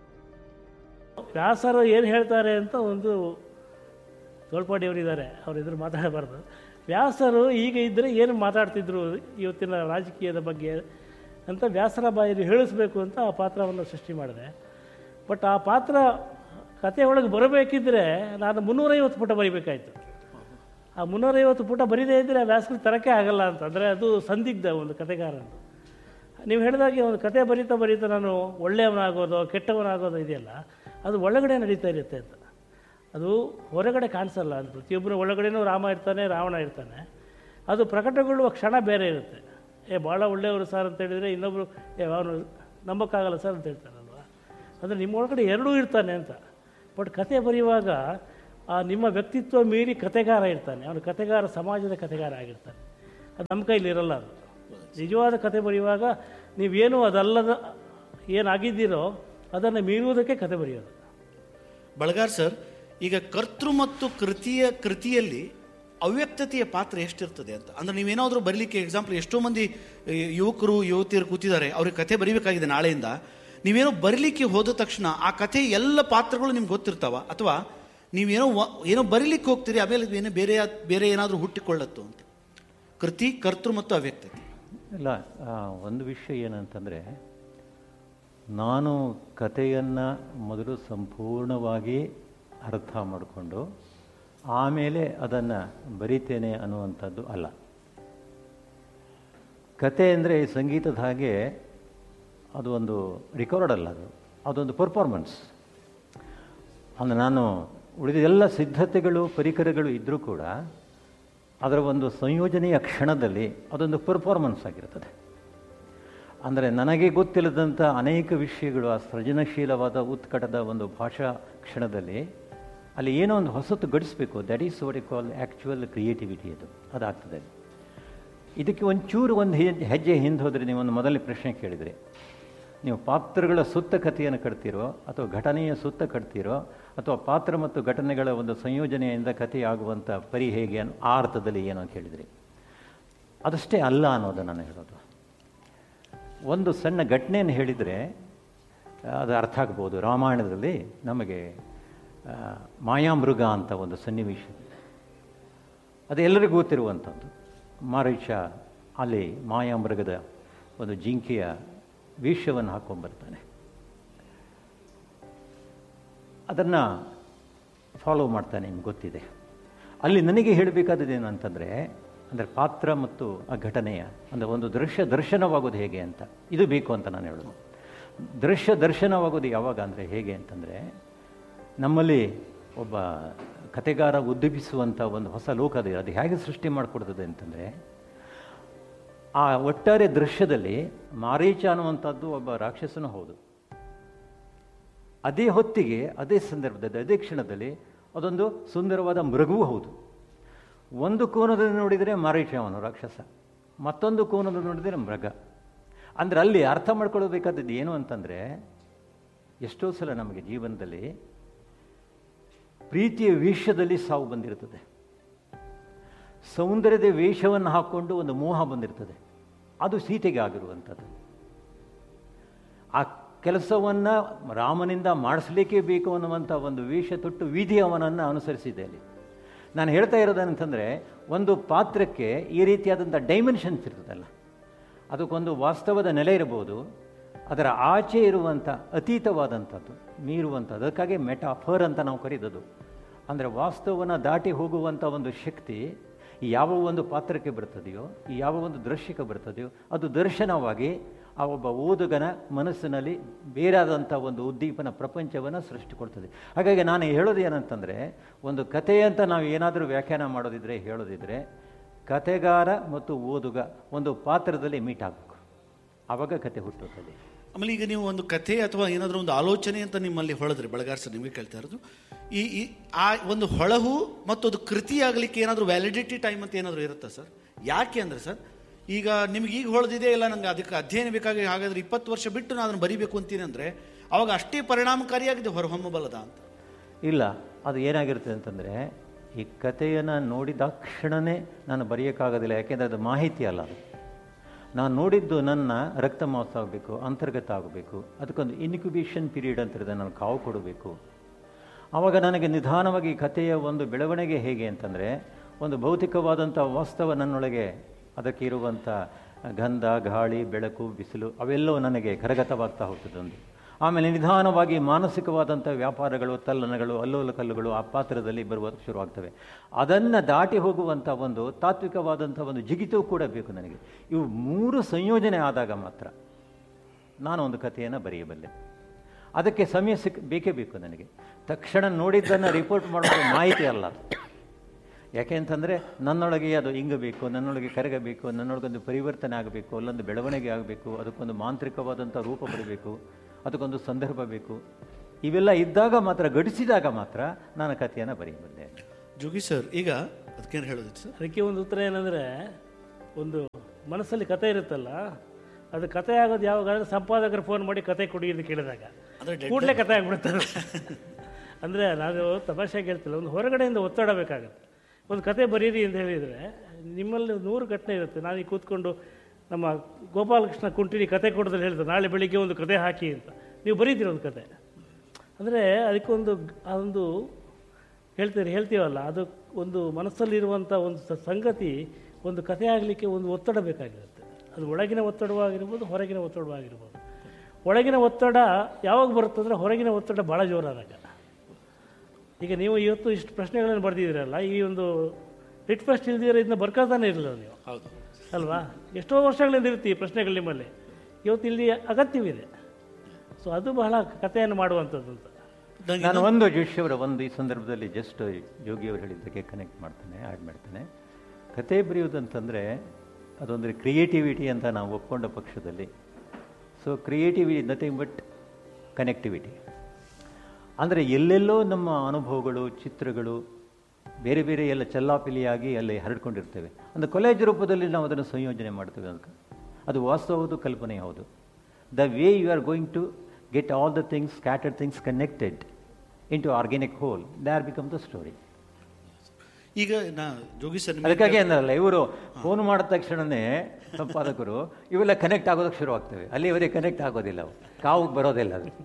ವ್ಯಾಸರು ಏನು ಹೇಳ್ತಾರೆ ಅಂತ ಒಂದು ತೋಳ್ಪಾಡಿಯವರಿದ್ದಾರೆ ಅವ್ರ ಎದುರು ಮಾತಾಡಬಾರ್ದು ವ್ಯಾಸರು ಈಗ ಇದ್ದರೆ ಏನು ಮಾತಾಡ್ತಿದ್ರು ಇವತ್ತಿನ ರಾಜಕೀಯದ ಬಗ್ಗೆ ಅಂತ ವ್ಯಾಸರ ಬಾಯಲ್ಲಿ ಹೇಳಿಸ್ಬೇಕು ಅಂತ ಆ ಪಾತ್ರವನ್ನು ಸೃಷ್ಟಿ ಮಾಡಿದೆ ಬಟ್ ಆ ಪಾತ್ರ ಕತೆ ಒಳಗೆ ಬರಬೇಕಿದ್ರೆ ನಾನು ಮುನ್ನೂರೈವತ್ತು ಪುಟ ಬರಿಬೇಕಾಯ್ತು ಆ ಮುನ್ನೂರೈವತ್ತು ಪುಟ ಬರೀದೇ ಇದ್ದರೆ ವ್ಯಾಸರು ತರಕ್ಕೆ ಆಗಲ್ಲ ಅಂತ ಅಂದರೆ ಅದು ಸಂದಿಗ್ಧ ಒಂದು ಕತೆಗಾರ ಅಂತ ನೀವು ಹೇಳಿದಾಗೆ ಒಂದು ಕತೆ ಬರೀತಾ ಬರೀತಾ ನಾನು ಒಳ್ಳೆಯವನಾಗೋದು ಕೆಟ್ಟವನಾಗೋದು ಇದೆಯಲ್ಲ ಅದು ಒಳಗಡೆ ನಡೀತಾ ಇರುತ್ತೆ ಅಂತ ಅದು ಹೊರಗಡೆ ಕಾಣಿಸಲ್ಲ ಅದು ಪ್ರತಿಯೊಬ್ಬರ ಒಳಗಡೆನೂ ರಾಮ ಇರ್ತಾನೆ ರಾವಣ ಇರ್ತಾನೆ ಅದು ಪ್ರಕಟಗೊಳ್ಳುವ ಕ್ಷಣ ಬೇರೆ ಇರುತ್ತೆ ಏ ಭಾಳ ಒಳ್ಳೆಯವರು ಸರ್ ಅಂತ ಹೇಳಿದರೆ ಇನ್ನೊಬ್ಬರು ಏ ಅವನು ನಂಬೋಕ್ಕಾಗಲ್ಲ ಸರ್ ಅಂತ ಹೇಳ್ತಾನಲ್ವ ಅಂದರೆ ನಿಮ್ಮ ಒಳಗಡೆ ಎರಡೂ ಇರ್ತಾನೆ ಅಂತ ಬಟ್ ಕತೆ ಬರೆಯುವಾಗ ಆ ನಿಮ್ಮ ವ್ಯಕ್ತಿತ್ವ ಮೀರಿ ಕತೆಗಾರ ಇರ್ತಾನೆ ಅವನು ಕತೆಗಾರ ಸಮಾಜದ ಕತೆಗಾರ ಆಗಿರ್ತಾನೆ ಅದು ನಮ್ಮ ಕೈಲಿ ಇರಲ್ಲ ಅದು ನಿಜವಾದ ಕತೆ ಬರೆಯುವಾಗ ನೀವೇನು ಅದಲ್ಲದ ಏನಾಗಿದ್ದೀರೋ ಅದನ್ನು ಮೀರುವುದಕ್ಕೆ ಕತೆ ಬರೆಯೋದು ಬಳಗಾರ್ ಸರ್ ಈಗ ಕರ್ತೃ ಮತ್ತು ಕೃತಿಯ ಕೃತಿಯಲ್ಲಿ ಅವ್ಯಕ್ತತೆಯ ಪಾತ್ರ ಎಷ್ಟಿರ್ತದೆ ಅಂತ ಅಂದ್ರೆ ನೀವೇನಾದರೂ ಬರಲಿಕ್ಕೆ ಎಕ್ಸಾಂಪಲ್ ಎಷ್ಟೋ ಮಂದಿ ಈ, ಯುವಕರು ಯುವತಿಯರು ಕೂತಿದ್ದಾರೆ ಅವ್ರಿಗೆ ಕತೆ ಬರೀಬೇಕಾಗಿದೆ ನಾಳೆಯಿಂದ ನೀವೇನೋ ಬರಲಿಕ್ಕೆ ಹೋದ ತಕ್ಷಣ ಆ ಕಥೆ ಎಲ್ಲ ಪಾತ್ರಗಳು ನಿಮ್ಗೆ ಗೊತ್ತಿರ್ತಾವ ಅಥವಾ ನೀವೇನೋ ವ- ಏನೋ ಬರೀಲಿಕ್ಕೆ ಹೋಗ್ತೀರಿ ಆಮೇಲೆ ಏನೋ ಬೇರೆ ಬೇರೆ ಏನಾದರೂ ಹುಟ್ಟಿಕೊಳ್ಳತ್ತು ಅಂತ ಕೃತಿ ಕರ್ತೃ ಮತ್ತು ಅವ್ಯಕ್ತತೆ ಇಲ್ಲ ಆ, ಒಂದು ವಿಷಯ ಏನಂತಂದರೆ ನಾನು ಕಥೆಯನ್ನು ಮೊದಲು ಸಂಪೂರ್ಣವಾಗಿ ಅರ್ಥ ಮಾಡಿಕೊಂಡು ಆಮೇಲೆ ಅದನ್ನು ಬರಿತೇನೆ ಅನ್ನುವಂಥದ್ದು ಅಲ್ಲ ಕತೆ ಅಂದರೆ ಸಂಗೀತದ ಹಾಗೆ ಅದು ಒಂದು ರಿಕಾರ್ಡ್ ಅಲ್ಲ ಅದು ಅದೊಂದು ಪರ್ಫಾರ್ಮೆನ್ಸ್ ಅಂದರೆ ನಾನು ಉಳಿದ ಎಲ್ಲ ಸಿದ್ಧತೆಗಳು ಪರಿಕರಗಳು ಇದ್ದರೂ ಕೂಡ ಅದರ ಒಂದು ಸಂಯೋಜನೆಯ ಕ್ಷಣದಲ್ಲಿ ಅದೊಂದು ಪರ್ಫಾರ್ಮೆನ್ಸ್ ಆಗಿರ್ತದೆ ಅಂದರೆ ನನಗೆ ಗೊತ್ತಿಲ್ಲದಂಥ ಅನೇಕ ವಿಷಯಗಳು ಆ ಸೃಜನಶೀಲವಾದ ಉತ್ಕಟದ ಒಂದು ಭಾಷಾ ಕ್ಷಣದಲ್ಲಿ ಅಲ್ಲಿ ಏನೋ ಒಂದು ಹೊಸತು ಗಡಿಸ್ಬೇಕು that is what we call actual creativity ಅದು ಅದಾಗ್ತದೆ ಇದಕ್ಕೆ ಒಂಚೂರು ಒಂದು ಹೆಜ್ಜೆ ಹೆಜ್ಜೆ ಹಿಂದೆ ಹೋದರೆ ನೀವು ಒಂದು ಮೊದಲನೇ ಪ್ರಶ್ನೆ ಕೇಳಿದರೆ ನೀವು ಪಾತ್ರಗಳ ಸುತ್ತ ಕಥೆಯನ್ನು ಕಟ್ತೀರೋ ಅಥವಾ ಘಟನೆಯ ಸುತ್ತ ಕಟ್ತೀರೋ ಅಥವಾ ಪಾತ್ರ ಮತ್ತು ಘಟನೆಗಳ ಒಂದು ಸಂಯೋಜನೆಯಿಂದ ಕಥೆಯಾಗುವಂಥ ಪರಿ ಹೇಗೆ ಅನ್ನೋ ಆ ಅರ್ಥದಲ್ಲಿ ಏನೋ ಕೇಳಿದ್ರಿ ಅದಷ್ಟೇ ಅಲ್ಲ ಅನ್ನೋದು ನಾನು ಹೇಳೋದು ಒಂದು ಸಣ್ಣ ಘಟನೆಯನ್ನು ಹೇಳಿದರೆ ಅದು ಅರ್ಥ ಆಗ್ಬೋದು ರಾಮಾಯಣದಲ್ಲಿ ನಮಗೆ ಆ, ಮಾಯಾಮೃಗ ಅಂತ ಒಂದು ಸನ್ನಿವೇಶ ಇದೆ. ಅದು ಎಲ್ಲರಿಗೂ ಗೊತ್ತಿರುವಂಥದ್ದು ಮಾರೀಚ ಅಲ್ಲಿ ಮಾಯಾಮೃಗದ ಒಂದು ಜಿಂಕೆಯ ವೇಷವನ್ನು ಹಾಕ್ಕೊಂಬರ್ತಾನೆ ಅದನ್ನು ಫಾಲೋ ಮಾಡ್ತಾನೆ ನಿಮ್ಗೆ ಗೊತ್ತಿದೆ ಅಲ್ಲಿ ನನಗೆ ಹೇಳಬೇಕಾದದ್ದು ಏನು ಅಂತಂದರೆ ಅಂದರೆ ಪಾತ್ರ ಮತ್ತು ಆ ಘಟನೆಯ ಅಂದರೆ ಒಂದು ದೃಶ್ಯ ದರ್ಶನವಾಗೋದು ಹೇಗೆ ಅಂತ ಇದು ಬೇಕು ಅಂತ ನಾನು ಹೇಳೋದು ದೃಶ್ಯ ದರ್ಶನವಾಗೋದು ಯಾವಾಗ ಅಂದರೆ ಹೇಗೆ ಅಂತಂದರೆ ನಮ್ಮಲ್ಲಿ ಒಬ್ಬ ಕತೆಗಾರ ಉದ್ಯಮಿಸುವಂಥ ಒಂದು ಹೊಸ ಲೋಕ ಇದೆ ಅದು ಹೇಗೆ ಸೃಷ್ಟಿ ಮಾಡಿಕೊಡ್ತದೆ ಅಂತಂದರೆ ಆ ಒಟ್ಟಾರೆ ದೃಶ್ಯದಲ್ಲಿ ಮಾರೀಚ ಅನ್ನುವಂಥದ್ದು ಒಬ್ಬ ರಾಕ್ಷಸನೂ ಹೌದು ಅದೇ ಹೊತ್ತಿಗೆ ಅದೇ ಸಂದರ್ಭದಲ್ಲಿ ಅದೇ ಕ್ಷಣದಲ್ಲಿ ಅದೊಂದು ಸುಂದರವಾದ ಮೃಗವೂ ಹೌದು ಒಂದು ಕೋನದಲ್ಲಿ ನೋಡಿದರೆ ಮಾರೀಚ ಅವನು ರಾಕ್ಷಸ ಮತ್ತೊಂದು ಕೋನದಲ್ಲಿ ನೋಡಿದರೆ ಮೃಗ ಅಂದರೆ ಅಲ್ಲಿ ಅರ್ಥ ಮಾಡ್ಕೊಳ್ಬೇಕಾದದ್ದು ಏನು ಅಂತಂದರೆ ಎಷ್ಟೋ ಸಲ ನಮಗೆ ಜೀವನದಲ್ಲಿ ಪ್ರೀತಿಯ ವೇಷದಲ್ಲಿ ಸಾವು ಬಂದಿರ್ತದೆ ಸೌಂದರ್ಯದ ವೇಷವನ್ನು ಹಾಕ್ಕೊಂಡು ಒಂದು ಮೋಹ ಬಂದಿರ್ತದೆ ಅದು ಸೀತೆಗೆ ಆಗಿರುವಂಥದ್ದು ಆ ಕೆಲಸವನ್ನು ರಾಮನಿಂದ ಮಾಡಿಸ್ಲಿಕ್ಕೆ ಬೇಕು ಅನ್ನುವಂಥ ಒಂದು ವೇಷ ತೊಟ್ಟು ವಿಧಿ ಅವನನ್ನು ಅನುಸರಿಸಿದೆ ಅಲ್ಲಿ ನಾನು ಹೇಳ್ತಾ ಇರೋದೇನಂತಂದರೆ ಒಂದು ಪಾತ್ರಕ್ಕೆ ಈ ರೀತಿಯಾದಂಥ ಡೈಮೆನ್ಷನ್ಸ್ ಇರ್ತದಲ್ಲ ಅದಕ್ಕೊಂದು ವಾಸ್ತವದ ನೆಲೆ ಇರಬಹುದು ಅದರ ಆಚೆ ಇರುವಂಥ ಅತೀತವಾದಂಥದ್ದು ಮೀರುವಂಥದ್ದು ಅದಕ್ಕಾಗಿ ಮೆಟಾಫರ್ ಅಂತ ನಾವು ಕರೀದದು ಅಂದರೆ ವಾಸ್ತವನ ದಾಟಿ ಹೋಗುವಂಥ ಒಂದು ಶಕ್ತಿ ಯಾವ ಒಂದು ಪಾತ್ರಕ್ಕೆ ಬರ್ತದೆಯೋ ಯಾವ ಒಂದು ದೃಶ್ಯಕ್ಕೆ ಬರ್ತದೆಯೋ ಅದು ದರ್ಶನವಾಗಿ ಆ ಒಬ್ಬ ಓದುಗನ ಮನಸ್ಸಿನಲ್ಲಿ ಬೇರಾದಂಥ ಒಂದು ಉದ್ದೀಪನ ಪ್ರಪಂಚವನ್ನು ಸೃಷ್ಟಿ ಕೊಡ್ತದೆ ಹಾಗಾಗಿ ನಾನು ಹೇಳೋದು ಏನಂತಂದರೆ ಒಂದು ಕಥೆ ಅಂತ ನಾವು ಏನಾದರೂ ವ್ಯಾಖ್ಯಾನ ಮಾಡೋದಿದ್ರೆ ಹೇಳೋದಿದ್ರೆ ಕತೆಗಾರ ಮತ್ತು ಓದುಗ ಒಂದು ಪಾತ್ರದಲ್ಲಿ ಮೀಟ್ ಆಗಬೇಕು ಆವಾಗ ಕತೆ ಹುಟ್ಟುತ್ತದೆ ಆಮೇಲೆ ಈಗ ನೀವು ಒಂದು ಕಥೆ ಅಥವಾ ಏನಾದರೂ ಒಂದು ಆಲೋಚನೆ ಅಂತ ನಿಮ್ಮಲ್ಲಿ ಹೊಳೆದ್ರಿ ಬೆಳಗಾರ್ ಸರ್ ನಿಮಗೆ ಕೇಳ್ತಾ ಇರೋದು ಈ ಈ ಆ ಒಂದು ಹೊಳಹು ಮತ್ತು ಅದು ಕೃತಿ ಆಗಲಿಕ್ಕೆ ಏನಾದರೂ ವ್ಯಾಲಿಡಿಟಿ ಟೈಮ್ ಅಂತ ಏನಾದರೂ ಇರುತ್ತಾ ಸರ್ ಯಾಕೆ ಅಂದರೆ ಸರ್ ಈಗ ನಿಮ್ಗೆ ಈಗ ಹೊಳೆದಿದೆ ಇಲ್ಲ ನನಗೆ ಅದಕ್ಕೆ ಅಧ್ಯಯನ ಬೇಕಾಗಿ ಹಾಗಾದ್ರೆ ಇಪ್ಪತ್ತು ವರ್ಷ ಬಿಟ್ಟು ನಾನು ಅದನ್ನು ಬರಿಬೇಕು ಅಂತೀನಿ ಅಂದರೆ ಅವಾಗ ಅಷ್ಟೇ ಪರಿಣಾಮಕಾರಿಯಾಗಿದೆ ಹೊರಹೊಮ್ಮಬಲ್ಲದ ಅಂತ ಇಲ್ಲ ಅದು ಏನಾಗಿರುತ್ತೆ ಅಂತಂದರೆ ಈ ಕಥೆಯನ್ನು ನೋಡಿದ ಕ್ಷಣವೇ ನಾನು ಬರೆಯೋಕ್ಕಾಗೋದಿಲ್ಲ ಯಾಕೆಂದರೆ ಅದು ಮಾಹಿತಿ ಅಲ್ಲ ಅದು ನಾನು ನೋಡಿದ್ದು ನನ್ನ ರಕ್ತ ಮಾಂಸ ಆಗಬೇಕು ಅಂತರ್ಗತ ಆಗಬೇಕು ಅದಕ್ಕೊಂದು ಇನ್ಕ್ಯುಬೇಷನ್ ಪೀರಿಯಡ್ ಅಂತಿರುತ್ತೆ ನಾನು ಕಾವು ಕೊಡಬೇಕು ಆವಾಗ ನನಗೆ ನಿಧಾನವಾಗಿ ಈ ಕಥೆಯ ಒಂದು ಬೆಳವಣಿಗೆ ಹೇಗೆ ಅಂತಂದರೆ ಒಂದು ಭೌತಿಕವಾದಂಥ ವಾಸ್ತವ ನನ್ನೊಳಗೆ ಅದಕ್ಕೆ ಇರುವಂಥ ಗಂಧ ಗಾಳಿ ಬೆಳಕು ಬಿಸಿಲು ಅವೆಲ್ಲವೂ ನನಗೆ ಕರಗತವಾಗ್ತಾ ಹೋಗ್ತದೆ ಒಂದು ಆಮೇಲೆ ನಿಧಾನವಾಗಿ ಮಾನಸಿಕವಾದಂಥ ವ್ಯಾಪಾರಗಳು ತಲ್ಲಣಗಳು ಅಲ್ಲೋಲ ಕಲ್ಲುಗಳು ಆ ಪಾತ್ರದಲ್ಲಿ ಬರುವ ಶುರುವಾಗ್ತವೆ ಅದನ್ನು ದಾಟಿ ಹೋಗುವಂಥ ಒಂದು ತಾತ್ವಿಕವಾದಂಥ ಒಂದು ಜಿಗಿತು ಕೂಡ ಬೇಕು ನನಗೆ ಇವು ಮೂರು ಸಂಯೋಜನೆ ಆದಾಗ ಮಾತ್ರ ನಾನು ಒಂದು ಕಥೆಯನ್ನು ಬರೆಯಬಲ್ಲೆ ಅದಕ್ಕೆ ಸಮಯ ಸಿಕ್ ಬೇಕೇ ಬೇಕು ನನಗೆ ತಕ್ಷಣ ನೋಡಿದ್ದನ್ನು ರಿಪೋರ್ಟ್ ಮಾಡೋದು ಮಾಹಿತಿ ಅಲ್ಲ ಅದು. ಯಾಕೆ ಅಂತಂದರೆ ನನ್ನೊಳಗೆ ಅದು ಇಂಗಬೇಕು ನನ್ನೊಳಗೆ ಕರಗಬೇಕು ನನ್ನೊಳಗೊಂದು ಪರಿವರ್ತನೆ ಆಗಬೇಕು ಅಲ್ಲೊಂದು ಬೆಳವಣಿಗೆ ಆಗಬೇಕು ಅದಕ್ಕೊಂದು ಮಾಂತ್ರಿಕವಾದಂಥ ರೂಪ ಬರಬೇಕು ಅದಕ್ಕೊಂದು ಸಂದರ್ಭ ಬೇಕು ಇವೆಲ್ಲ ಇದ್ದಾಗ ಮಾತ್ರ ಘಟಿಸಿದಾಗ ಮಾತ್ರ ನಾನು ಕಥೆಯನ್ನು ಬರೆಯಬಲ್ಲೆ ಜೋಗಿ ಸರ್ ಈಗ ಅದಕ್ಕೇನು ಹೇಳೋದಿತ್ತು ಸರ್ ಅದಕ್ಕೆ ಒಂದು ಉತ್ತರ ಏನಂದರೆ ಒಂದು ಮನಸ್ಸಲ್ಲಿ ಕತೆ ಇರುತ್ತಲ್ಲ ಅದು ಕತೆ ಆಗೋದು ಯಾವಾಗ ಸಂಪಾದಕರು ಫೋನ್ ಮಾಡಿ ಕತೆ ಕೊಡಿ ಅಂತ ಕೇಳಿದಾಗ ಅಂದ್ರೆ dead- ಕೂಡಲೇ ಕತೆ ಆಗ್ಬಿಡ್ತಾರೆ ಅಂದರೆ ನಾನು ತಮಾಷೆಗೆ ಹೇಳ್ತಿಲ್ಲ ಒಂದು ಹೊರಗಡೆಯಿಂದ ಒತ್ತಡ ಬೇಕಾಗುತ್ತೆ ಒಂದು ಕತೆ ಬರೀರಿ ಅಂತ ಹೇಳಿದರೆ ನಿಮ್ಮಲ್ಲಿ ನೂರು ಘಟನೆ ಇರುತ್ತೆ ನಾನು ಈಗ ಕೂತ್ಕೊಂಡು ನಮ್ಮ ಗೋಪಾಲಕೃಷ್ಣ ಕುಂಟಿನಿ ಕತೆ ಕೊಡೋದ್ರಲ್ಲಿ ಹೇಳ್ತಾರೆ ನಾಳೆ ಬೆಳಿಗ್ಗೆ ಒಂದು ಕತೆ ಹಾಕಿ ಅಂತ ನೀವು ಬರೀತೀರಿ ಒಂದು ಕತೆ ಅಂದರೆ ಅದಕ್ಕೊಂದು ಆ ಒಂದು ಹೇಳ್ತೀರಿ ಹೇಳ್ತೀವಲ್ಲ ಅದು ಒಂದು ಮನಸ್ಸಲ್ಲಿರುವಂಥ ಒಂದು ಸ- ಸಂಗತಿ ಒಂದು ಕಥೆ ಆಗಲಿಕ್ಕೆ ಒಂದು ಒತ್ತಡ ಬೇಕಾಗಿರುತ್ತೆ ಅದು ಒಳಗಿನ ಒತ್ತಡವಾಗಿರ್ಬೋದು ಹೊರಗಿನ ಒತ್ತಡವಾಗಿರ್ಬೋದು ಒಳಗಿನ ಒತ್ತಡ ಯಾವಾಗ ಬರುತ್ತಂದರೆ ಹೊರಗಿನ ಒತ್ತಡ ಭಾಳ ಜೋರಾದಾಗ ಈಗ ನೀವು ಇವತ್ತು ಇಷ್ಟು ಪ್ರಶ್ನೆಗಳನ್ನು ಬರೆದಿದ್ದೀರಲ್ಲ ಈ ಒಂದು ಲಿಟ್ ಫಸ್ಟ್ ಇಲ್ದಿದ್ರೆ ಇದನ್ನ ಬರ್ಕೊಳ್ತಾನೆ ಇರಲಿಲ್ಲ ನೀವು ಹೌದು ಅಲ್ವಾ ಎಷ್ಟೋ ವರ್ಷಗಳಿಂದ ಇರ್ತೀವಿ ಪ್ರಶ್ನೆಗಳು ನಿಮ್ಮಲ್ಲಿ ಇವತ್ತು ಇಲ್ಲಿ ಅಗತ್ಯವಿದೆ ಸೊ ಅದು ಬಹಳ ಕಥೆಯನ್ನು ಮಾಡುವಂಥದ್ದು ಅಂತ ನಂಗೆ ನಾನು ಒಂದು ಜೋಶಿಯವರ ಒಂದು ಈ ಸಂದರ್ಭದಲ್ಲಿ ಜಸ್ಟ್ ಯೋಗಿಯವರು ಹೇಳಿದ್ದಕ್ಕೆ ಕನೆಕ್ಟ್ ಮಾಡ್ತೇನೆ ಆ್ಯಡ್ ಮಾಡ್ತೇನೆ ಕತೆ ಬರೆಯುವುದಂತಂದರೆ ಅದೊಂದು ಕ್ರಿಯೇಟಿವಿಟಿ ಅಂತ ನಾವು ಒಪ್ಕೊಂಡ ಪಕ್ಷದಲ್ಲಿ so creativity nothing but connectivity ಅಂದರೆ ಎಲ್ಲೆಲ್ಲೋ ನಮ್ಮ ಅನುಭವಗಳು ಚಿತ್ರಗಳು ಬೇರೆ ಬೇರೆ ಎಲ್ಲ ಚಲ್ಲಾಪಿಲಿಯಾಗಿ ಅಲ್ಲಿ ಹರಡ್ಕೊಂಡಿರ್ತೇವೆ ಒಂದು ಕೊಲೇಜ್ ರೂಪದಲ್ಲಿ ನಾವು ಅದನ್ನು ಸಂಯೋಜನೆ ಮಾಡ್ತೇವೆ ಅದಕ್ಕೆ ಅದು ವಾಸ್ತವ ಹೌದು ಕಲ್ಪನೆ ಹೌದು the way you are going to get all the things scattered things connected into organic whole they are become the story ಈಗ ನಾ ಜೋಗಿ ಸರ್ ನಿಮಗೆ ಅದಕ್ಕಾಗಿ ಅಂದ್ರಲ್ಲ ಇವರು ಫೋನ್ ಮಾಡಿದ ತಕ್ಷಣವೇ ಸಂಪಾದಕರು ಇವೆಲ್ಲ ಕನೆಕ್ಟ್ ಆಗೋದಕ್ಕೆ ಶುರು ಆಗ್ತವೆ ಅಲ್ಲಿವರೆಗೆ ಕನೆಕ್ಟ್ ಆಗೋದಿಲ್ಲ ಅವು ಕಾವುಗೆ ಬರೋದಿಲ್ಲ ಅದು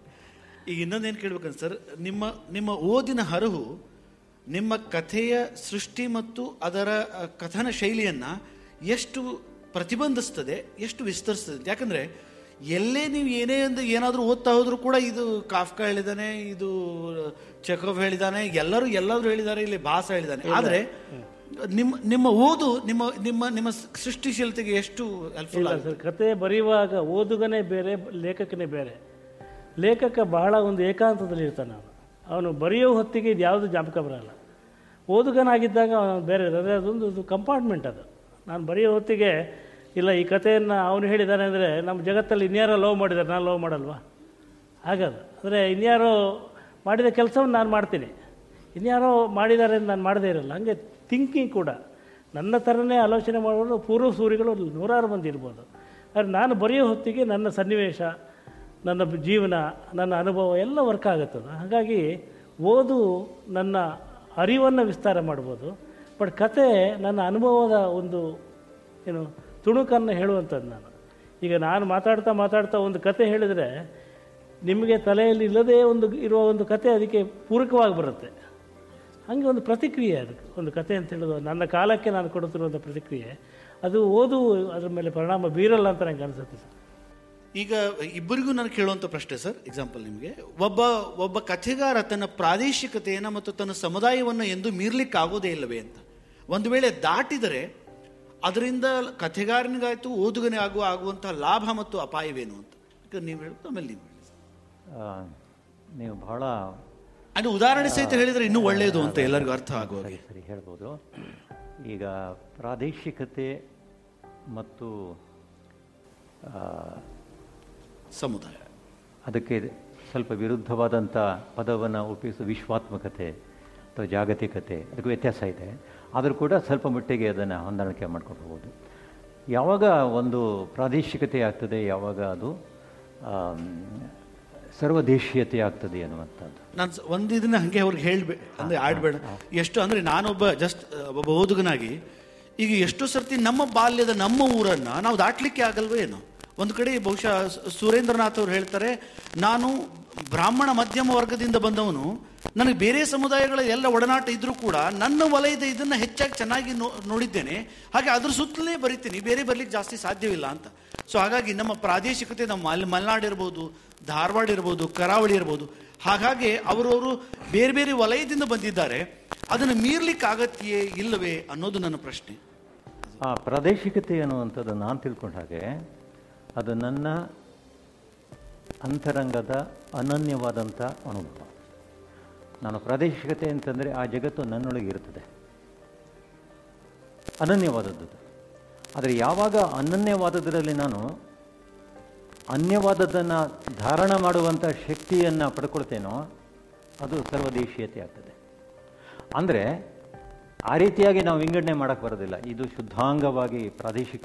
ಈಗ ಇನ್ನೊಂದೇನು ಕೇಳ್ಬೇಕಂತ ಸರ್ ನಿಮ್ಮ ನಿಮ್ಮ ಓದಿನ ಹರಹು ನಿಮ್ಮ ಕಥೆಯ ಸೃಷ್ಟಿ ಮತ್ತು ಅದರ ಅ, ಕಥನ ಶೈಲಿಯನ್ನ ಎಷ್ಟು ಪ್ರತಿಬಂಧಿಸ್ತದೆ ಎಷ್ಟು ವಿಸ್ತರಿಸ್ತದೆ ಯಾಕಂದ್ರೆ ಎಲ್ಲೇ ನೀವು ಏನೇ ಒಂದು ಏನಾದರೂ ಓದ್ತಾ ಹೋದ್ರೂ ಕೂಡ ಇದು ಕಾಫ್ಕಾ ಹೇಳಿದಾನೆ ಇದು ಚೆಕೋವ್ ಹೇಳಿದಾನೆ ಎಲ್ಲರೂ ಎಲ್ಲರೂ ಹೇಳಿದ್ದಾರೆ ಇಲ್ಲಿ ಭಾಸ ಹೇಳಿದಾನೆ ಆದರೆ ನಿಮ್ಮ ನಿಮ್ಮ ಓದು ನಿಮ್ಮ ನಿಮ್ಮ ನಿಮ್ಮ ಸೃಷ್ಟಿಶೀಲತೆಗೆ ಎಷ್ಟು ಹೆಲ್ಪ್ಫುಲ್ ಇಲ್ಲ ಸರ್ ಕತೆ ಬರೆಯುವಾಗ ಓದುಗನೇ ಬೇರೆ ಲೇಖಕನೇ ಬೇರೆ ಲೇಖಕ ಬಹಳ ಒಂದು ಏಕಾಂತದಲ್ಲಿ ಇರ್ತಾನೆ ಅವನು ಅವನು ಬರೆಯೋ ಹೊತ್ತಿಗೆ ಇದು ಯಾವುದು ಜ್ಞಾಪಕ ಬರಲ್ಲ ಓದುಗನಾಗಿದ್ದಾಗ ಅವನು ಬೇರೆ ಅಂದರೆ ಅದೊಂದು ಇದು ಕಂಪಾರ್ಟ್ಮೆಂಟ್ ಅದು ನಾನು ಬರೆಯೋ ಹೊತ್ತಿಗೆ ಇಲ್ಲ ಈ ಕಥೆಯನ್ನು ಅವನು ಹೇಳಿದ್ದಾನೆ ಅಂದರೆ ನಮ್ಮ ಜಗತ್ತಲ್ಲಿ ಇನ್ಯಾರೋ ಲವ್ ಮಾಡಿದ್ದಾರೆ ನಾನು ಲವ್ ಮಾಡಲ್ವಾ ಆಗದು ಅಂದರೆ ಇನ್ಯಾರೋ ಮಾಡಿದ ಕೆಲಸವನ್ನು ನಾನು ಮಾಡ್ತೀನಿ ಇನ್ಯಾರೋ ಮಾಡಿದ್ದಾರೆ ಅಂತ ನಾನು ಮಾಡದೇ ಇರಲ್ಲ ಹಾಗೆ ಥಿಂಕಿಂಗ್ ಕೂಡ ನನ್ನ ಥರನೇ ಆಲೋಚನೆ ಮಾಡೋರು ಪೂರ್ವ ಸೂರಿಗಳು ನೂರಾರು ಮಂದಿ ಇರ್ಬೋದು ಆದರೆ ನಾನು ಬರೆಯೋ ಹೊತ್ತಿಗೆ ನನ್ನ ಸನ್ನಿವೇಶ ನನ್ನ ಜೀವನ ನನ್ನ ಅನುಭವ ಎಲ್ಲ ವರ್ಕ್ ಆಗುತ್ತದೆ ಹಾಗಾಗಿ ಓದು ನನ್ನ ಅರಿವನ್ನು ವಿಸ್ತಾರ ಮಾಡ್ಬೋದು ಬಟ್ ಕತೆ ನನ್ನ ಅನುಭವದ ಒಂದು ಏನು ತುಣುಕನ್ನು ಹೇಳುವಂಥದ್ದು ನಾನು ಈಗ ನಾನು ಮಾತಾಡ್ತಾ ಮಾತಾಡ್ತಾ ಒಂದು ಕತೆ ಹೇಳಿದರೆ ನಿಮಗೆ ತಲೆಯಲ್ಲಿ ಇಲ್ಲದೇ ಒಂದು ಇರುವ ಒಂದು ಕತೆ ಅದಕ್ಕೆ ಪೂರಕವಾಗಿ ಬರುತ್ತೆ ಹಾಗೆ ಒಂದು ಪ್ರತಿಕ್ರಿಯೆ ಅದಕ್ಕೆ ಒಂದು ಕತೆ ಅಂತ ಹೇಳೋದು ನನ್ನ ಕಾಲಕ್ಕೆ ನಾನು ಕೊಡುತ್ತಿರುವಂಥ ಪ್ರತಿಕ್ರಿಯೆ ಅದು ಓದು ಅದ್ರ ಮೇಲೆ ಪರಿಣಾಮ ಬೀರಲ್ಲ ಅಂತ ನನಗೆ ಅನಿಸುತ್ತೆ ಸರ್ ಈಗ ಇಬ್ಬರಿಗೂ ನಾನು ಕೇಳುವಂಥ ಪ್ರಶ್ನೆ ಸರ್ ಎಕ್ಸಾಂಪಲ್ ನಿಮಗೆ ಒಬ್ಬ ಒಬ್ಬ ಕಥೆಗಾರ ತನ್ನ ಪ್ರಾದೇಶಿಕತೆಯನ್ನು ಮತ್ತು ತನ್ನ ಸಮುದಾಯವನ್ನು ಎಂದು ಮೀರ್ಲಿಕ್ಕೆ ಆಗೋದೇ ಇಲ್ಲವೇ ಅಂತ ಒಂದು ವೇಳೆ ದಾಟಿದರೆ ಅದರಿಂದ ಕಥೆಗಾರನಿಗಾಯ್ತು ಓದುಗನೇ ಆಗುವ ಆಗುವಂತಹ ಲಾಭ ಮತ್ತು ಅಪಾಯವೇನು ಅಂತ ಈಗ ನೀವು ಹೇಳೋದು ಆಮೇಲೆ ನೀವು ಹೇಳಿ ಆ, ನೀವು ಬಹಳ ಅದು ಉದಾಹರಣೆ ಸಹಿತ ಹೇಳಿದ್ರೆ ಇನ್ನೂ ಒಳ್ಳೆಯದು ಅಂತ ಎಲ್ಲರಿಗೂ ಅರ್ಥ ಆಗುವ ಸರಿ ಸರಿ ಹೇಳ್ಬೋದು ಈಗ ಪ್ರಾದೇಶಿಕತೆ ಮತ್ತು ಆ, ಸಮುದಾಯ ಅದಕ್ಕೆ ಸ್ವಲ್ಪ ವಿರುದ್ಧವಾದಂಥ ಪದವನ್ನು ಉಪಯೋಗಿಸೋ ವಿಶ್ವಾತ್ಮಕತೆ ಅಥವಾ ಜಾಗತಿಕತೆ ಅದಕ್ಕೆ ವ್ಯತ್ಯಾಸ ಇದೆ ಆದರೂ ಕೂಡ ಸ್ವಲ್ಪ ಮಟ್ಟಿಗೆ ಅದನ್ನು ಹೊಂದಾಣಿಕೆ ಮಾಡ್ಕೊಂಡು ಹೋಗ್ಬೋದು ಯಾವಾಗ ಒಂದು ಪ್ರಾದೇಶಿಕತೆ ಆಗ್ತದೆ ಯಾವಾಗ ಅದು ಆಮ್, ಸರ್ವದೇಶೀಯತೆ ಆಗ್ತದೆ ಅನ್ನುವಂಥದ್ದು ನಾನು ಸ- ಒಂದು ಇದನ್ನ ಹಂಗೆ ಅವ್ರಿಗೆ ಹೇಳ್ಬೇ ಅಂದ್ರೆ ಆಡ್ಬೇಡ ಎಷ್ಟು ಅಂದ್ರೆ ನಾನೊಬ್ಬ ಜಸ್ಟ್ ಒಬ್ಬ ಓದುಗನಾಗಿ ಈಗ ಎಷ್ಟೋ ಸರ್ತಿ ನಮ್ಮ ಬಾಲ್ಯದ ನಮ್ಮ ಊರನ್ನ ನಾವು ದಾಟ್ಲಿಕ್ಕೆ ಆಗಲ್ವೋ ಏನೋ ಒಂದು ಕಡೆ ಬಹುಶಃ ಸ- ಸುರೇಂದ್ರನಾಥ್ ಅವ್ರು ಹೇಳ್ತಾರೆ ನಾನು ಬ್ರಾಹ್ಮಣ ಮಧ್ಯಮ ವರ್ಗದಿಂದ ಬಂದವನು ನನಗೆ ಬೇರೆ ಸಮುದಾಯಗಳ ಎಲ್ಲ ಒಡನಾಟ ಇದ್ರೂ ಕೂಡ ನನ್ನ ವಲಯದ ಇದನ್ನ ಹೆಚ್ಚಾಗಿ ಚೆನ್ನಾಗಿ ನೋ ನೋಡಿದ್ದೇನೆ ಹಾಗೆ ಅದ್ರ ಸುತ್ತಲೇ ಬರಿತೀನಿ ಬೇರೆ ಬರ್ಲಿಕ್ಕೆ ಜಾಸ್ತಿ ಸಾಧ್ಯವಿಲ್ಲ ಅಂತ ಸೊ ಹಾಗಾಗಿ ನಮ್ಮ ಪ್ರಾದೇಶಿಕತೆ ನಮ್ಮ ಮಲ್ ಮಲೆನಾಡು ಇರ್ಬೋದು ಧಾರವಾಡ ಇರ್ಬೋದು ಕರಾವಳಿ ಇರ್ಬೋದು ಹಾಗಾಗಿ ಅವರವರು ಬೇರೆ ಬೇರೆ ವಲಯದಿಂದ ಬಂದಿದ್ದಾರೆ ಅದನ್ನು ಮೀರ್ಲಿಕ್ಕೆ ಆಗತ್ತೆಯೇ ಇಲ್ಲವೇ ಅನ್ನೋದು ನನ್ನ ಪ್ರಶ್ನೆ ಆ ಪ್ರಾದೇಶಿಕತೆ ಅನ್ನುವಂಥದ್ದು ನಾನು ತಿಳ್ಕೊಂಡ ಹಾಗೆ ಅದು ನನ್ನ ಅಂತರಂಗದ ಅನನ್ಯವಾದಂಥ ಅನುಭವ ನಾನು ಪ್ರಾದೇಶಿಕತೆ ಅಂತಂದರೆ ಆ ಜಗತ್ತು ನನ್ನೊಳಗೆ ಇರ್ತದೆ ಅನನ್ಯವಾದದ್ದು ಆದರೆ ಯಾವಾಗ ಅನನ್ಯವಾದದರಲ್ಲಿ ನಾನು ಅನ್ಯವಾದದ್ದನ್ನು ಧಾರಣ ಮಾಡುವಂಥ ಶಕ್ತಿಯನ್ನು ಪಡ್ಕೊಳ್ತೇನೋ ಅದು ಸರ್ವದೇಶೀಯತೆ ಆಗ್ತದೆ ಅಂದರೆ ಆ ರೀತಿಯಾಗಿ ನಾವು ವಿಂಗಡಣೆ ಮಾಡೋಕ್ಕೆ ಬರೋದಿಲ್ಲ ಇದು ಶುದ್ಧಾಂಗವಾಗಿ ಪ್ರಾದೇಶಿಕ